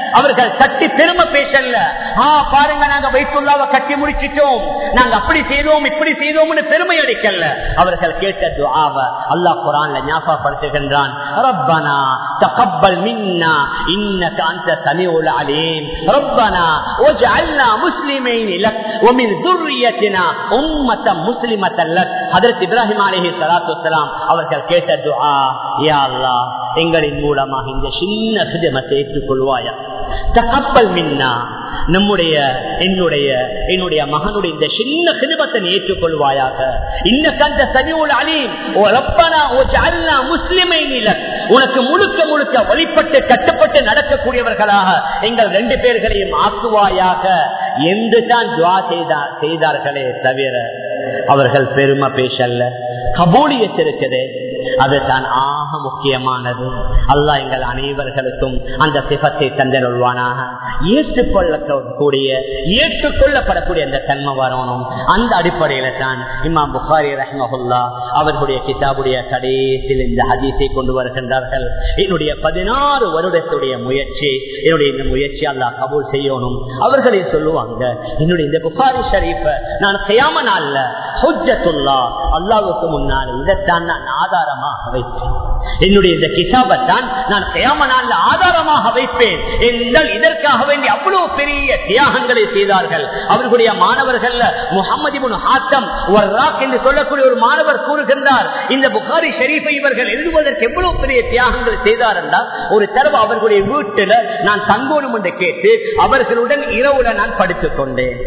அவர்கள் தட்டி பெருமை பேசல ஆ பாருங்க நாங்க வைத்துள்ளாவ கட்டி முடிச்சிட்டோம் நாங்க அப்படி செய்தோம் இப்படி செய்தோம்னு பெருமை அடிக்கல அவர்கள் கேட்ட துஆவ அல்லாஹ் குர்ஆன்ல ஞாபகப்படுத்துகின்றான் ரப்பனா தகப்பல் மின்னா இன்னக அன்த சமீஉல் அலீம் ரப்பனா வஜ்அல்னா முஸ்லிமைன் லக் ومن ذريتنا உம்மத முஸ்லிமத்தன் லக் ஹஜரத் இப்ராஹிம் அலைஹி ஸலாத்து வஸலாம் அவர்கள் கேட்ட துஆ யா அல்லாஹ் எங்களின் மூலமாக இந்த சின்ன சுஜமத்தை ஏற்றுக்கொள்வாயா தகப்பல் மின்னா நம்முடைய என்னுடைய என்னுடைய மகனுடைய இந்த சின்ன கிருபத்தை ஏற்றுக்கொள்வாயாக இந்த கந்த சனிவுள் அலீம் ஓ ரப்பனா ஓ ஜஅல்னா முஸ்லிமைன் லக் உனக்கு முழுக்க முழுக்க வழிபட்டு கட்டுப்பட்டு நடக்கக்கூடியவர்களாக எங்கள் ரெண்டு பேர்களையும் ஆக்குவாயாக என்று தான் துவா செய்தார் செய்தார்களே தவிர அவர்கள் பெருமை பேசல்ல கபூலியத் இருக்குது அதுதான் ஆக முக்கியமானது அல்லாஹ் எங்கள் அனைவர்களுக்கும் அந்த சிபத்தை தந்தருள்வானாக ஏற்றுக்கொள்ளக்கூடிய ஏற்றுக்கொள்ளப்படக்கூடிய அந்த தன்மை வரணும் அந்த அடிப்படையில தான் இமாம் புகாரி ரஹ்மஹுல்லா அவர்களுடைய கிதாபுடைய கடைசியில் இந்த ஹதீஸை கொண்டு வருகின்றார்கள் என்னுடைய பதினாறு வருடத்துடைய முயற்சி என்னுடைய இந்த முயற்சி அல்லாஹ் கபூல் செய்யணும் அவர்களே சொல்லுவாங்க என்னுடைய இந்த புகாரி ஷரீஃப நான் செய்யாம நாள்ல ஹுஜத்துல்லா அல்லாவுக்கு முன்னால் இதைத்தான் நான் ஆதாரமாக வைப்பேன் என்னுடைய இந்த கிதாபத்தான் நான் செய்யாம நாள்ல ஆதாரமாக வைப்பேன் என்றால் இதற்காக வேண்டி அவ்வளவு பெரிய தியாகங்களை செய்தார்கள் அவர்களுடைய மாணவர்கள் முகமது ஹாத்தம் என்று சொல்லக்கூடிய ஒரு மாணவர் கூறுகின்றார் இந்த புகாரி ஷெரீஃபை இவர்கள் எழுதுவதற்கு எவ்வளவு பெரிய தியாகங்கள் செய்தார் என்றால் ஒரு தடவை அவர்களுடைய வீட்டில் நான் தங்கோணும் என்று கேட்டு அவர்களுடன் இரவுல நான் படித்துக் கொண்டேன்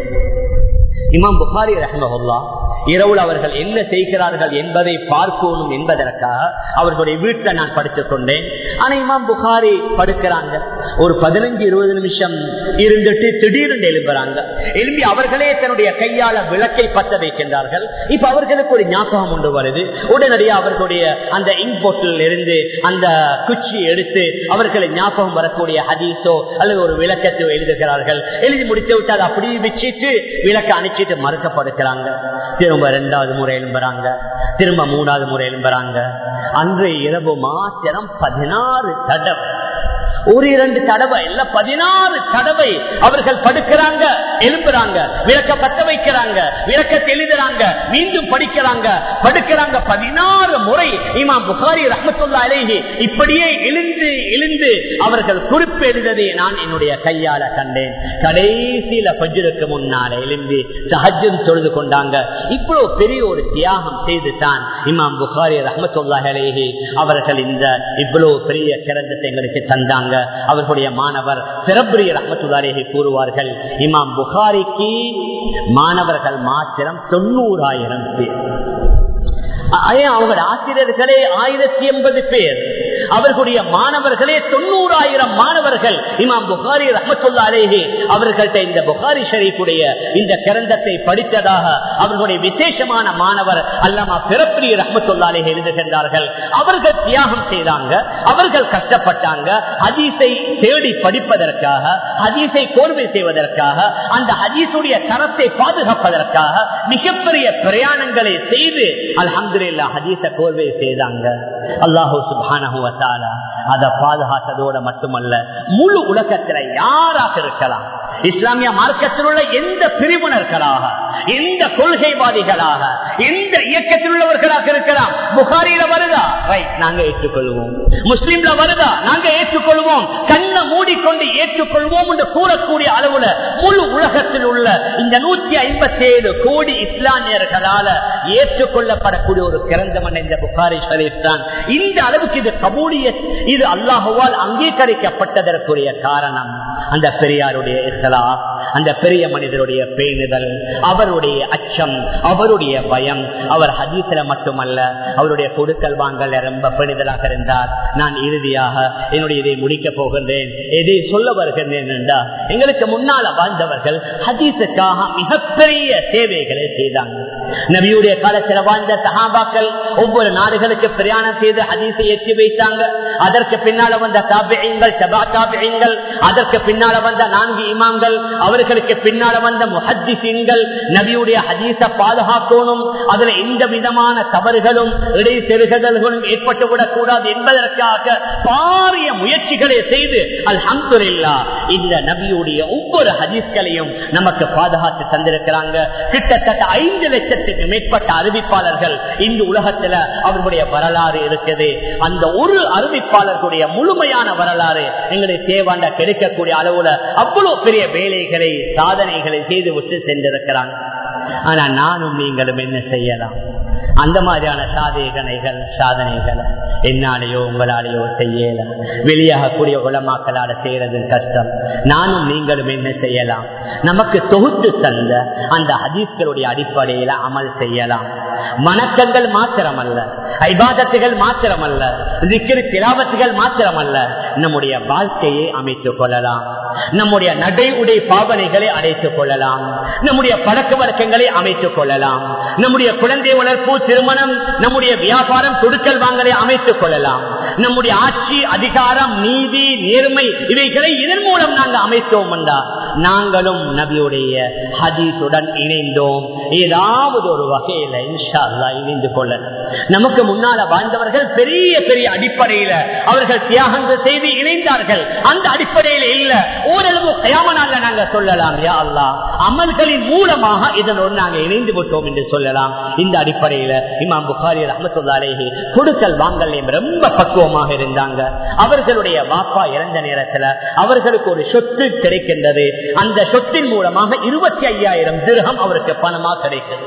இமாம் புகாரி ரஹ்மஹுல்லா இரவுல அவர்கள் என்ன செய்கிறார்கள் என்பதை பார்க்கணும் என்பதற்காக அவர்களுடைய வீட்டில் நான் படுத்துக் கொண்டேன் ஆனா இமாம் புகாரி படுக்கிறாங்க ஒரு பதினஞ்சு இருபது நிமிஷம் இருந்துட்டு திடீர்னு எழுப்புறாங்க எழுப்பி அவர்களே தன்னுடைய கையால விளக்கை பத்த வைக்கின்றார்கள் இப்ப அவர்களுக்கு ஒரு ஞாபகம் ஒன்று வருது உடனடியாக அவர்களுடைய அந்த இன்போட்டில் இருந்து அந்த குச்சி எடுத்து அவர்களை ஞாபகம் வரக்கூடிய ஹதீஸோ அல்லது ஒரு விளக்கத்தை எழுதுகிறார்கள் எழுதி முடித்து விட்டு அதை அப்படியே வச்சுட்டு விளக்க அணைச்சிட்டு மறுக்கப்படுக்கிறாங்க திரும்ப இரண்டாவது முறை எழும்புறாங்க திரும்ப மூணாவது முறை எழும்புறாங்க அன்றைய இரவு மாத்திரம் பதினாறு தடவை ஒரு இரண்டு தடவை இல்ல பதினாறு தடவை அவர்கள் படுக்கிறாங்க எழும்புறாங்க விளக்க பத்த வைக்கிறாங்க விளக்கத்தை எழுதுறாங்க மீண்டும் படிக்கிறாங்க படுக்கிறாங்க பதினாறு முறை இமாம் புகாரி ரஹமத்துல்லா அலேஹி இப்படியே எழுந்து எழுந்து அவர்கள் குறிப்பு எழுததை நான் என்னுடைய கையால கண்டேன் கடைசியில பஜ்ருக்கு முன்னால எழும்பி சஹஜம் தொழுது கொண்டாங்க இவ்வளவு பெரிய ஒரு தியாகம் செய்து தான் இமாம் புகாரி ரஹமத்துல்லா அலேஹி அவர்கள் இந்த இவ்வளவு பெரிய கிரந்தத்தை எங்களுக்கு தந்தாங்க அவர்களுடைய மாணவர் சிறப்பிரிய ரஹமத்துல்லாரேகி கூறுவார்கள் இமாம் புகாரிக்கு மாணவர்கள் மாத்திரம் தொண்ணூறாயிரம் பேர் அவங்களுடைய ஆசிரியர்களே ஆயிரத்தி எண்பது பேர் அவர்களுடைய மாணவர்களே தொண்ணூறாயிரம் மாணவர்கள் இமாம் புகாரி ரஹமத்துல்லா அலேஹி அவர்கள்ட்ட இந்த புகாரி ஷரீஃபுடைய இந்த கிரந்தத்தை படித்ததாக அவர்களுடைய விசேஷமான மாணவர் அல்லமா பிறப்பிரிய ரஹமத்துல்லா அலேஹி எழுதுகின்றார்கள் அவர்கள் தியாகம் செய்தாங்க அவர்கள் கஷ்டப்பட்டாங்க ஹதீஸை தேடி படிப்பதற்காக ஹதீஸை கோர்வை செய்வதற்காக அந்த ஹதீஸுடைய தரத்தை பாதுகாப்பதற்காக மிகப்பெரிய பிரயாணங்களை செய்து அல்ஹம்துலில்லா ஹதீஸ கோர்வை செய்தாங்க அல்லாஹூ சுபானஹு அதை பாதுகாத்ததோட மட்டுமல்ல முழு உலகத்தில் யாராக இருக்கலாம் இஸ்லாமிய மார்க்கத்தில் உள்ள எந்த பிரிவினர்களாக எந்த கொள்கைவாதிகளாக எந்த இயக்கத்தில் உள்ளவர்களாக இருக்கலாம் புகாரியில வருதா ரைட் நாங்க ஏற்றுக்கொள்வோம் முஸ்லீம்ல வருதா நாங்க ஏற்றுக்கொள்வோம் கண்ணை மூடிக்கொண்டு ஏற்றுக்கொள்வோம் என்று கூறக்கூடிய அளவுல முழு உலகத்தில் உள்ள இந்த நூத்தி ஐம்பத்தி ஏழு கோடி இஸ்லாமியர்களால ஏற்றுக்கொள்ளப்படக்கூடிய ஒரு கிரந்தம் இந்த புகாரி ஷரீப் தான் இந்த அளவுக்கு இது கபூலிய இது அல்லாஹுவால் அங்கீகரிக்கப்பட்டதற்குரிய காரணம் அந்த பெரியாருடைய இஸ்லா அந்த பெரிய மனிதருடைய பேணுதல் அவருடைய அச்சம் அவருடைய பயம் அவர் ஹதீசில மட்டுமல்ல அவருடைய கொடுக்கல் வாங்கல் ரொம்ப பெணிதலாக இருந்தார் நான் இறுதியாக என்னுடைய இதை முடிக்க போகின்றேன் எதை சொல்ல வருகின்றேன் என்றால் எங்களுக்கு முன்னால வாழ்ந்தவர்கள் ஹதீஸுக்காக மிகப்பெரிய சேவைகளை செய்தாங்க நபியுடைய காலத்தில் வாழ்ந்த சகாபாக்கள் ஒவ்வொரு நாடுகளுக்கு பிரயாணம் செய்து ஹதீஸை எத்தி வைத்தாங்க அதற்கு பின்னால வந்த தாபியங்கள் சபா தாபியங்கள் அதற்கு பின்னால வந்த நான்கு இமாம்கள் அவர்களுக்கு பின்னால வந்த முஹத்திசீன்கள் நபியுடைய ஹதீஸ பாதுகாக்கணும் அதுல எந்த விதமான தவறுகளும் இடை செருகல்களும் ஏற்பட்டுவிடக் கூடாது என்பதற்காக பாரிய முயற்சிகளை செய்து அல்ஹம்துலில்லா இந்த நபியுடைய ஒவ்வொரு ஹதீஸ்களையும் நமக்கு பாதுகாத்து தந்திருக்கிறாங்க கிட்டத்தட்ட ஐந்து லட்சத்துக்கு மேற்பட்ட அறிவிப்பாளர்கள் இந்த உலகத்துல அவர்களுடைய வரலாறு இருக்குது அந்த ஒரு அறிவிப்பாளர்களுடைய முழுமையான வரலாறு எங்களுக்கு தேவாண்ட கிடைக்கக்கூடிய அளவுல அவ்வளவு பெரிய வேலைகளை சாதனைகளை செய்து விட்டு சென்றிருக்கிறாங்க ஆனா நானும் நீங்களும் என்ன செய்யலாம் அந்த மாதிரியான சாதனைகள் சாதனைகளை என்னாலேயோ உங்களாலேயோ செய்யல வெளியாகக்கூடிய உலமாக்களால செய்யறது கஷ்டம் நானும் நீங்களும் என்ன செய்யலாம் நமக்கு தொகுத்து தந்த அந்த ஹதீஸ்களுடைய அடிப்படையில அமல் செய்யலாம் வணக்கங்கள் மாத்திரமல்ல ஐபாதத்துகள் மாத்திரமல்ல திக்கிரு திலாவத்துகள் மாத்திரமல்ல நம்முடைய வாழ்க்கையை அமைத்துக் கொள்ளலாம் நம்முடைய நடை உடை பாவனைகளை அடைத்துக் கொள்ளலாம் நம்முடைய பழக்க வழக்கங்களை அமைத்துக் கொள்ளலாம் நம்முடைய குழந்தை வளர்ப்பு திருமணம் நம்முடைய வியாபாரம் கொடுக்கல் வாங்கலை அமைத்துக் கொள்ளலாம் நம்முடைய ஆட்சி அதிகாரம் நீதி நேர்மை இவைகளை இதன் மூலம் நாங்கள் அமைத்தோம் என்றால் நாங்களும் நபியுடைய ஹதீஸுடன் இணைந்தோம் ஏதாவது ஒரு வகையில இன்ஷா அல்லா இணைந்து கொள்ளலாம் நமக்கு முன்னால வாழ்ந்தவர்கள் பெரிய பெரிய அடிப்படையில அவர்கள் தியாகங்கள் செய்து இணைந்தார்கள் அந்த அடிப்படையில இல்ல ஓரளவு கயாமனால நாங்க சொல்லலாம் யா அல்லா அமல்களின் மூலமாக இதனோடு நாங்க இணைந்து விட்டோம் என்று சொல்லலாம் இந்த அடிப்படையில இமாம் புகாரி ரஹமத்துல்லாலேஹி கொடுக்கல் வாங்கலையும் ரொம்ப பக்குவமாக இருந்தாங்க அவர்களுடைய வாப்பா இறந்த நேரத்துல அவர்களுக்கு ஒரு சொத்து கிடைக்கின்றது அந்த சொத்தின் மூலமாக இருபத்தி ஐயாயிரம் திருகம் அவருக்கு பணமா கிடைக்கிறது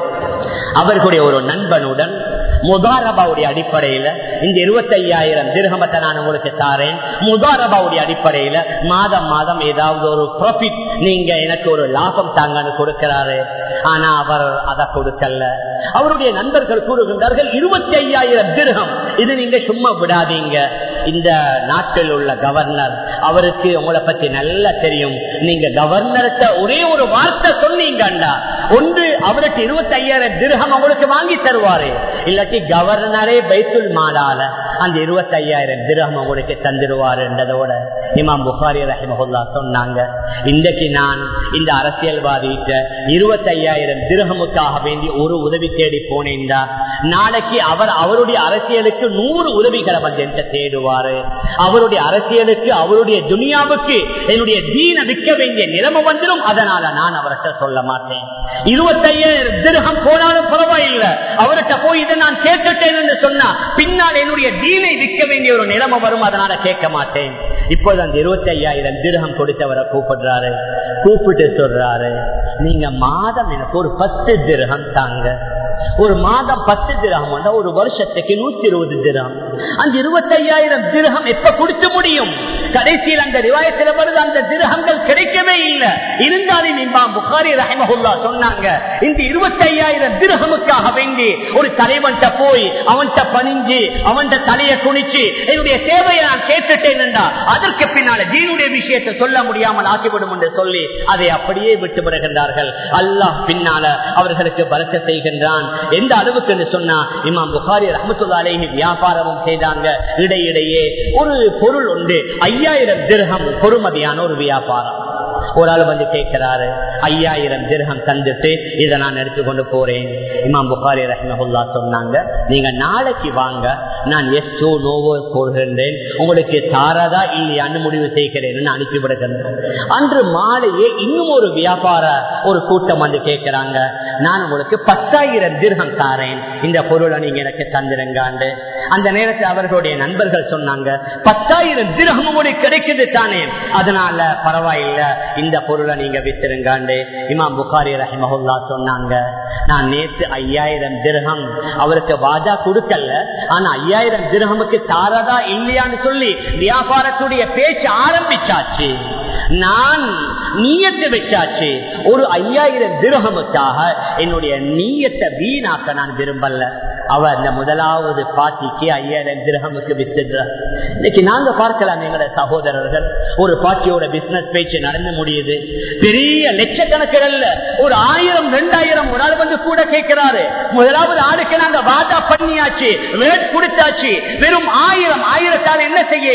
அவர்களுடைய ஒரு நண்பனுடன் முதாரபாவுடைய அடிப்படையில இந்த இருபத்தி ஐயாயிரம் திருகமத்தை நான் உங்களுக்கு தாரேன் முதாரபாவுடைய அடிப்படையில மாதம் மாதம் ஏதாவது ஒரு ப்ராஃபிட் நீங்க எனக்கு ஒரு லாபம் தாங்கன்னு கொடுக்கிறாரு ஆனா அவர் அதை கொடுக்கல அவருடைய நண்பர்கள் கூறுகின்றார்கள் இருபத்தி ஐயாயிரம் திருகம் இது நீங்க சும்மா விடாதீங்க இந்த நாட்டில் உள்ள கவர்னர் அவருக்கு உங்களை பத்தி நல்லா தெரியும் நீங்க கவர்னர்கிட்ட ஒரே ஒரு வார்த்தை சொன்னீங்கண்டா ஒன்று அவருக்கு இருபத்தி ஐயாயிரம் திருகம் அவங்களுக்கு வாங்கி தருவாரு இல்லாட்டி கவர்னரே பைத்துல் மாலால அந்த இருபத்தி ஐயாயிரம் திருகம் உங்களுக்கு தந்துடுவாரு என்றதோட இமாம் புகாரி ரஹிமஹுல்லா சொன்னாங்க இன்றைக்கு நான் இந்த அரசியல்வாதிகிட்ட இருபத்தி ஐயாயிரம் திருகமுக்காக வேண்டி ஒரு உதவி தேடி போனேன்டா நாளைக்கு அவர் அவருடைய அரசியலுக்கு நூறு உதவிகளை வந்து என்கிட்ட தேடுவாரு அவருடைய அரசியலுக்கு அவருடைய துனியாவுக்கு என்னுடைய தீன விற்க வேண்டிய நிலைமை வந்துடும் அதனால நான் அவர்கிட்ட சொல்ல மாட்டேன் இருபத்தையாயிரம் திருகம் போனாலும் பரவாயில்லை அவர்கிட்ட போய் இதை நான் கேட்டுட்டேன் என்று சொன்னா பின்னால் என்னுடைய தீனை விற்க வேண்டிய ஒரு நிலைமை வரும் அதனால கேட்க மாட்டேன் இப்போது அந்த இருபத்தி ஐயாயிரம் திருகம் கொடுத்தவரை கூப்பிடுறாரு கூப்பிட்டு சொல்றாரு நீங்க மாதம் எனக்கு ஒரு பத்து திருகம் தாங்க ஒரு மாதம் பத்து திரகம் ஒரு வருஷத்துக்கு நூத்தி இருபது திரகம் அந்த இருபத்தி ஐயாயிரம் திரகம் எப்ப கொடுக்க முடியும் கடைசியில் அந்த ரிவாயத்தில் வருது அந்த திரகங்கள் கிடைக்கவே இல்லை இருந்தாலும் இம்மாம் புகாரி ரஹமஹுல்லா சொன்னாங்க இந்த இருபத்தி ஐயாயிரம் திரகமுக்காக வேண்டி ஒரு தலைவன்கிட்ட போய் அவன்கிட்ட பணிஞ்சு அவன் தலையை குனிச்சு என்னுடைய தேவையை நான் கேட்டுட்டேன் என்றா அதற்கு பின்னால தீனுடைய விஷயத்தை சொல்ல முடியாமல் ஆக்கிவிடும் என்று சொல்லி அதை அப்படியே விட்டு விடுகின்றார்கள் அல்லாஹ் பின்னால அவர்களுக்கு பலக்க செய்கின்றான் எந்த அளவுக்கு என்று சொன்னா இமாம் புகாரி ரஹமத்துல்லாலேஹி வியாபாரமும் செய்தாங்க இடையிடையே ஒரு பொருள் உண்டு ஐயாயிரம் திருகம் பொறுமதியான ஒரு வியாபாரம் ஒரு ஆள் வந்து கேட்கிறாரு ஐயாயிரம் திருகம் தந்துட்டு இதை நான் எடுத்துக்கொண்டு போறேன் இமாம் புகாரி ரஹ்மஹுல்லா சொன்னாங்க நீங்க நாளைக்கு வாங்க நான் எஸ்ஓ நோவோ போடுகின்றேன் உங்களுக்கு தாரதா இல்லையான்னு முடிவு செய்கிறேன் அனுப்பிவிடுகின்றேன் அன்று மாலையே இன்னும் ஒரு வியாபார ஒரு கூட்டம் வந்து கேட்கிறாங்க நான் உங்களுக்கு பத்தாயிரம் திருகம் தாரேன் இந்த பொருளை நீங்க எனக்கு தந்துருங்காண்டு அந்த நேரத்தில் அவர்களுடைய நண்பர்கள் சொன்னாங்க பத்தாயிரம் திருகம் உங்களுக்கு கிடைக்குது தானே அதனால பரவாயில்ல இந்த பொருளை நீங்க வித்திருங்காண்டு இமாம் புகாரி ரஹிமஹுல்லா சொன்னாங்க நான் நேற்று ஐயாயிரம் திருகம் அவருக்கு வாஜா கொடுக்கல ஆனா ஐயாயிரம் திருகமுக்கு தாரதா இல்லையான்னு சொல்லி வியாபாரத்துடைய பேச்சு ஆரம்பிச்சாச்சு நான் நீயத்தை வச்சாச்சு ஒரு ஐயாயிரம் திருகமுக்காக என்னுடைய நீயத்தை வீணாக்க நான் விரும்பல அவ அந்த முதலாவது பாட்டிக்கு ஐயாயிரம் திருகமுக்கு வித்துடுற இன்னைக்கு நாங்க பார்க்கலாம் எங்களோட சகோதரர்கள் ஒரு பாட்டியோட பிசினஸ் பேச்சு நடந்து முடியுது பெரிய லட்சக்கணக்கில் அல்ல ஒரு ஆயிரம் ரெண்டாயிரம் ஒரு ஆள் வந்து கூட கேட்கிறாரு முதலாவது ஆளுக்கு நாங்க வாதா பண்ணியாச்சு ரேட் கொடுத்தாச்சு வெறும் ஆயிரம் ஆயிரத்தால் என்ன செய்யலும்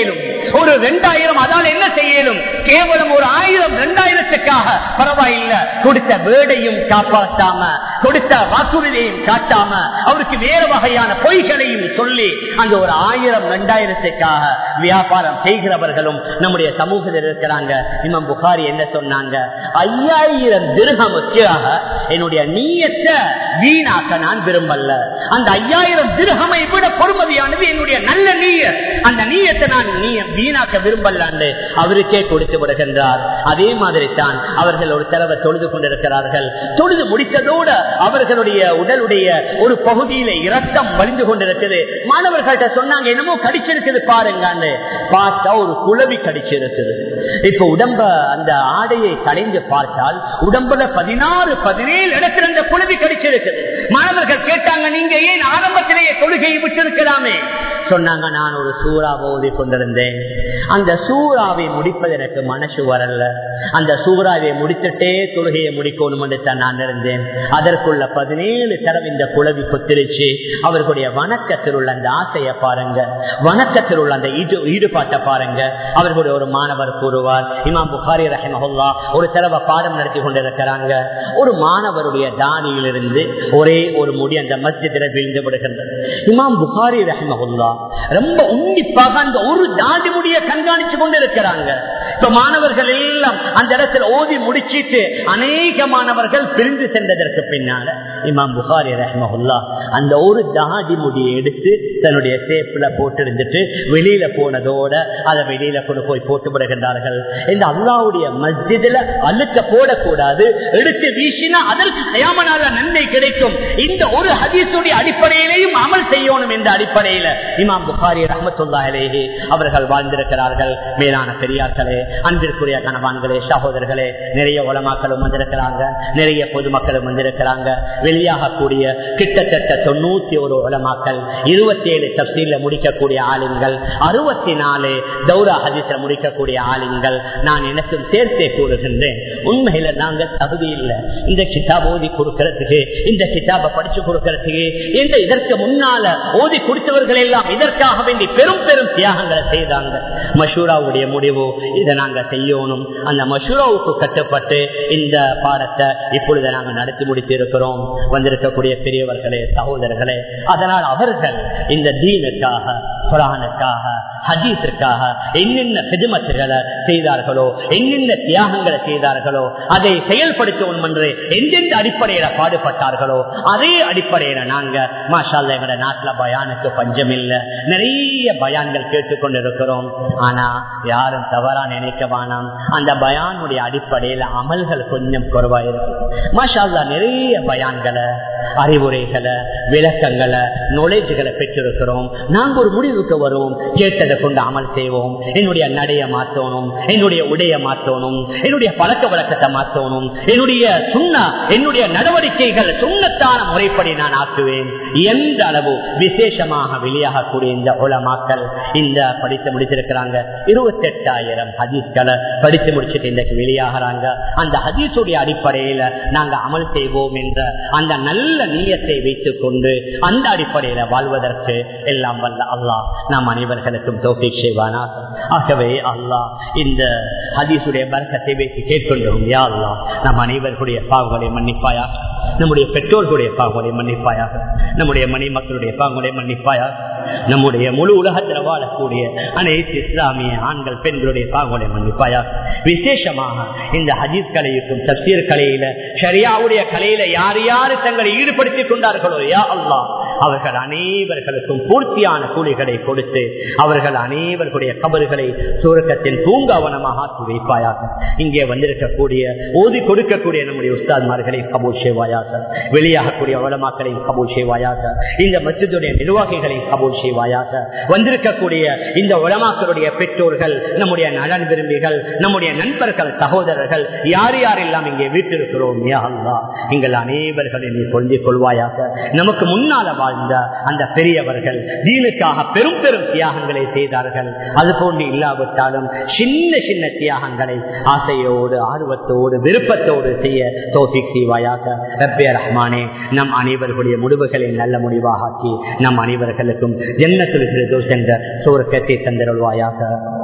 ஒரு ரெண்டாயிரம் அதால் என்ன செய்யலும் கேவலம் ஒரு ஆயிரம் ரெண்டாயிரத்துக்காக பரவாயில்ல கொடுத்த வேடையும் காப்பாற்றாம கொடுத்த வாக்குறுதியையும் காட்டாம அவருக்கு வேறு வகையான பொய்களையும் சொல்லி அந்த ஒரு ஆயிரம் ரெண்டாயிரத்துக்காக வியாபாரம் செய்கிறவர்களும் நம்முடைய சமூகத்தில் இருக்கிறாங்க இமாம் புகாரி என்ன சொன்னாங்க ஐயாயிரம் திருகமுக்காக என்னுடைய நீயத்தை வீணாக்க நான் விரும்பல அந்த ஐயாயிரம் திருகமை விட பொறுமதியானது என்னுடைய நல்ல நீய அந்த நீயத்தை நான் நீ வீணாக்க விரும்பலான்னு அவருக்கே கொடுத்து விடுகின்றார் அதே மாதிரி தான் அவர்கள் ஒரு தடவை தொழுது கொண்டிருக்கிறார்கள் தொழுது முடித்ததோடு அவர்களுடைய உடலுடைய ஒரு பகுதியில இரத்தம் வலிந்து கொண்டிருக்குது மாணவர்கள்ட்ட சொன்னாங்க என்னமோ கடிச்சிருக்குது பாருங்கன்னு பார்த்தா ஒரு குழவி கடிச்சிருக்குது இப்ப உடம்ப அந்த ஆடையை கலைந்து பார்த்தால் உடம்புல பதினாறு பதினேழு இடத்துல அந்த குழவி கடிச்சிருக்குது மாணவர்கள் கேட்டாங்க நீங்க ஏன் ஆரம்பத்திலேயே தொழுகையை விட்டிருக்கலாமே சொன்னாங்க நான் ஒரு சூறாவை ஓதி கொண்டிருந்தேன் அந்த சூறாவை முடிப்பது எனக்கு மனசு வரல அந்த சூறாவை முடித்துட்டே தொழுகையை முடிக்கணும் என்று தான் நான் இருந்தேன் அதற்குள்ள பதினேழு தரம் இந்த குழவி கொத்திருச்சு அவர்களுடைய வணக்கத்தில் உள்ள அந்த ஆசையை பாருங்க வணக்கத்தில் உள்ள அந்த ஈடு ஈடுபாட்டை பாருங்க அவர்களுடைய ஒரு மாணவர் கூறுவார் இமாம் புகாரி ரஹமஹுல்லா ஒரு தடவை பாடம் நடத்தி கொண்டிருக்கிறாங்க ஒரு மாணவருடைய தானியிலிருந்து ஒரே ஒரு முடி அந்த மஸ்ஜிதில் விழுந்து விடுகின்றது இமாம் புகாரி ரஹமஹுல்லா ரொம்ப உன்னிப்பாக அந்த ஒரு தாடி முடிய கண்காணிச்சு கொண்டு இருக்கிறாங்க இப்ப மாணவர்கள் எல்லாம் அந்த இடத்துல ஓதி முடிச்சிட்டு அநேக மாணவர்கள் பிரிந்து சென்றதற்கு பின்னால இமாம் புகாரி ரஹமஹுல்லா அந்த ஒரு தாடி முடியை எடுத்து தன்னுடைய சேப்புல போட்டு இருந்துட்டு வெளியில போனதோட அதை வெளியில கொண்டு போய் போட்டு விடுகின்றார்கள் இந்த அல்லாவுடைய மஸ்ஜிதுல அழுக்க போடக்கூடாது எடுத்து வீசினா அதற்கு தயாமனால நன்மை கிடைக்கும் இந்த ஒரு ஹதீசுடைய அடிப்படையிலேயும் அமல் செய்யணும் என்ற அடிப்படையில இமாம் புகாரி ரஹமத்துல்லாஹிலேயே அவர்கள் வாழ்ந்திருக்கிறார்கள் மேலான பெரியார்களே அன்பிற்குரிய கணவான்களே சகோதரர்களே நிறைய உலமாக்களும் வந்திருக்கிறாங்க நிறைய பொதுமக்களும் வந்திருக்கிறாங்க வெளியாகக்கூடிய கிட்டத்தட்ட தொண்ணூத்தி ஒரு உலமாக்கள் இருபத்தி ஏழு தப்சீல முடிக்கக்கூடிய ஆளுங்கள் அறுபத்தி நாலு தௌரா ஹதீஸ முடிக்கக்கூடிய ஆளுங்கள் நான் எனக்கும் சேர்த்தே கூறுகின்றேன் உண்மையில நாங்க தகுதி இல்லை இந்த கிதாப் ஓதி கொடுக்கறதுக்கு இந்த கிதாபை படிச்சு கொடுக்கறதுக்கு இந்த இதற்கு முன்னால ஓதி கொடுத்தவர்கள் எல்லாம் இதற்காக வேண்டி பெரும் பெரும் தியாகங்களை செய்தாங்க மஷூராவுடைய முடிவு இதை நாங்க செய்யணும் அந்த மஷூராவுக்கு கட்டுப்பட்டு இந்த பாடத்தை இப்பொழுது நாங்க நடத்தி முடித்து இருக்கிறோம் வந்திருக்கக்கூடிய பெரியவர்களே சகோதரர்களே அதனால் அவர்கள் இந்த தீனுக்காக குரானுக்காக ஹதீஸிற்காக என்னென்ன சிதுமத்துகளை செய்தார்களோ என்னென்ன தியாகங்களை செய்தார்களோ அதை செயல்படுத்தணும் என்று எந்தெந்த அடிப்படையில பாடுபட்டார்களோ அதே அடிப்படையில நாங்க மாஷால்ல எங்களோட நாட்டுல பயானுக்கு பஞ்சம் இல்லை நிறைய பயான்கள் கேட்டுக்கொண்டிருக்கிறோம் ஆனா யாரும் தவறா நினைக்க வேணாம் அந்த பயானுடைய அடிப்படையில அமல்கள் கொஞ்சம் குறைவாயிருக்கு மாஷால்லா நிறைய பயான்களை அறிவுரைகளை விளக்கங்களை நொலேஜ்களை பெற்றிருக்கிறோம் நாங்க ஒரு முடிவுக்கு வருவோம் கேட்டதை கொண்டு அமல் செய்வோம் என்னுடைய நடைய மாத்தணும் என்னுடைய உடைய மாத்தணும் என்னுடைய பழக்க வழக்கத்தை மாத்தணும் என்னுடைய சுண்ணா என்னுடைய நடவடிக்கைகள் சுண்ணத்தான முறைப்படி நான் ஆக்குவேன் எந்த அளவு விசேஷமாக வெளியாகக்கூடிய இந்த உலமாக்கள் இந்த படித்து முடிச்சிருக்கிறாங்க இருபத்தி எட்டாயிரம் ஹதீஸ்களை படித்து முடிச்சுட்டு இன்றைக்கு வெளியாகிறாங்க அந்த ஹதீஸுடைய அடிப்படையில நாங்க அமல் செய்வோம் என்ற அந்த நல்ல நீயத்தை வைத்துக் கொண்டு அந்த அடிப்படையில வாழ்வதற்கு எல்லாம் வல்ல அல்லாஹ் நாம் அனைவர்களுக்கும் தோப்பிக் செய்வானா ஆகவே அல்லாஹ் இந்த ஹதீஸுடைய பரக்கத்தை வைத்து கேட்கொண்டோம் யா அல்லாஹ் நம் அனைவர்களுடைய பாவங்களை மன்னிப்பாயா நம்முடைய பெற்றோர்களுடைய பாவங்களை மன்னிப்பாயாக நம்முடைய மணி மக்களுடைய பாவங்களை மன்னிப்பாயா நம்முடைய முழு உலகத்தில் வாழக்கூடிய அனைத்து இஸ்லாமிய ஆண்கள் பெண்களுடைய பாவங்களை மன்னிப்பாயா விசேஷமாக இந்த ஹதீஸ் கலையுக்கும் தப்சீர் கலையில ஷரியாவுடைய கலையில யார் யாரு தங்களை ஈடுபடுத்திக் கொண்டார்களோ யா அல்லா அவர்கள் அனைவர்களுக்கும் பூர்த்தியான கூலிகளை கொடுத்து அவர்கள் அனைவர்களுடைய கபறுகளை சுருக்கத்தின் பூங்காவனமாக ஆக்கி வைப்பாயாக இங்கே வந்திருக்கக்கூடிய ஓதி கொடுக்கக்கூடிய நம்முடைய உஸ்தாத்மார்களை கபூல் செய்வாயாக வெளியாகக்கூடிய உலமாக்களையும் கபூல் செய்வாயாக இந்த மசிதுடைய நிர்வாகிகளையும் கபூல் செய்வாயாக வந்திருக்கக்கூடிய இந்த உலமாக்களுடைய பெற்றோர்கள் நம்முடைய நலன் விரும்பிகள் நம்முடைய நண்பர்கள் சகோதரர்கள் யார் யாரெல்லாம் இங்கே வீட்டிருக்கிறோம் யா அல்லா எங்கள் அனைவர்களை நீ பொருந்திக் கொள்வாயாக நமக்கு முன்னால வாழ்ந்த அந்த பெரியவர்கள் தீனுக்காக பெரும் பெரும் தியாகங்களை செய்தார்கள் அது போன்று இல்லாவிட்டாலும் சின்ன சின்ன தியாகங்களை ஆசையோடு ஆர்வத்தோடு விருப்பத்தோடு செய்ய தோசிக் செய்வாயாக ரப்பே ரஹ்மானே நம் அனைவர்களுடைய முடிவுகளை நல்ல முடிவாக ஆக்கி நம் அனைவர்களுக்கும் என்ன சொல்கிறது சென்ற சோர்க்கத்தை தந்திருவாயாக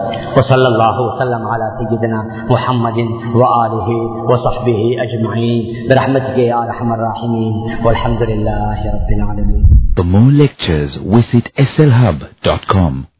وصلى الله وسلم على سيدنا محمد وآله وصحبه أجمعين برحمتك يا أرحم الراحمين والحمد لله رب العالمين For more lectures, visit slhub.com.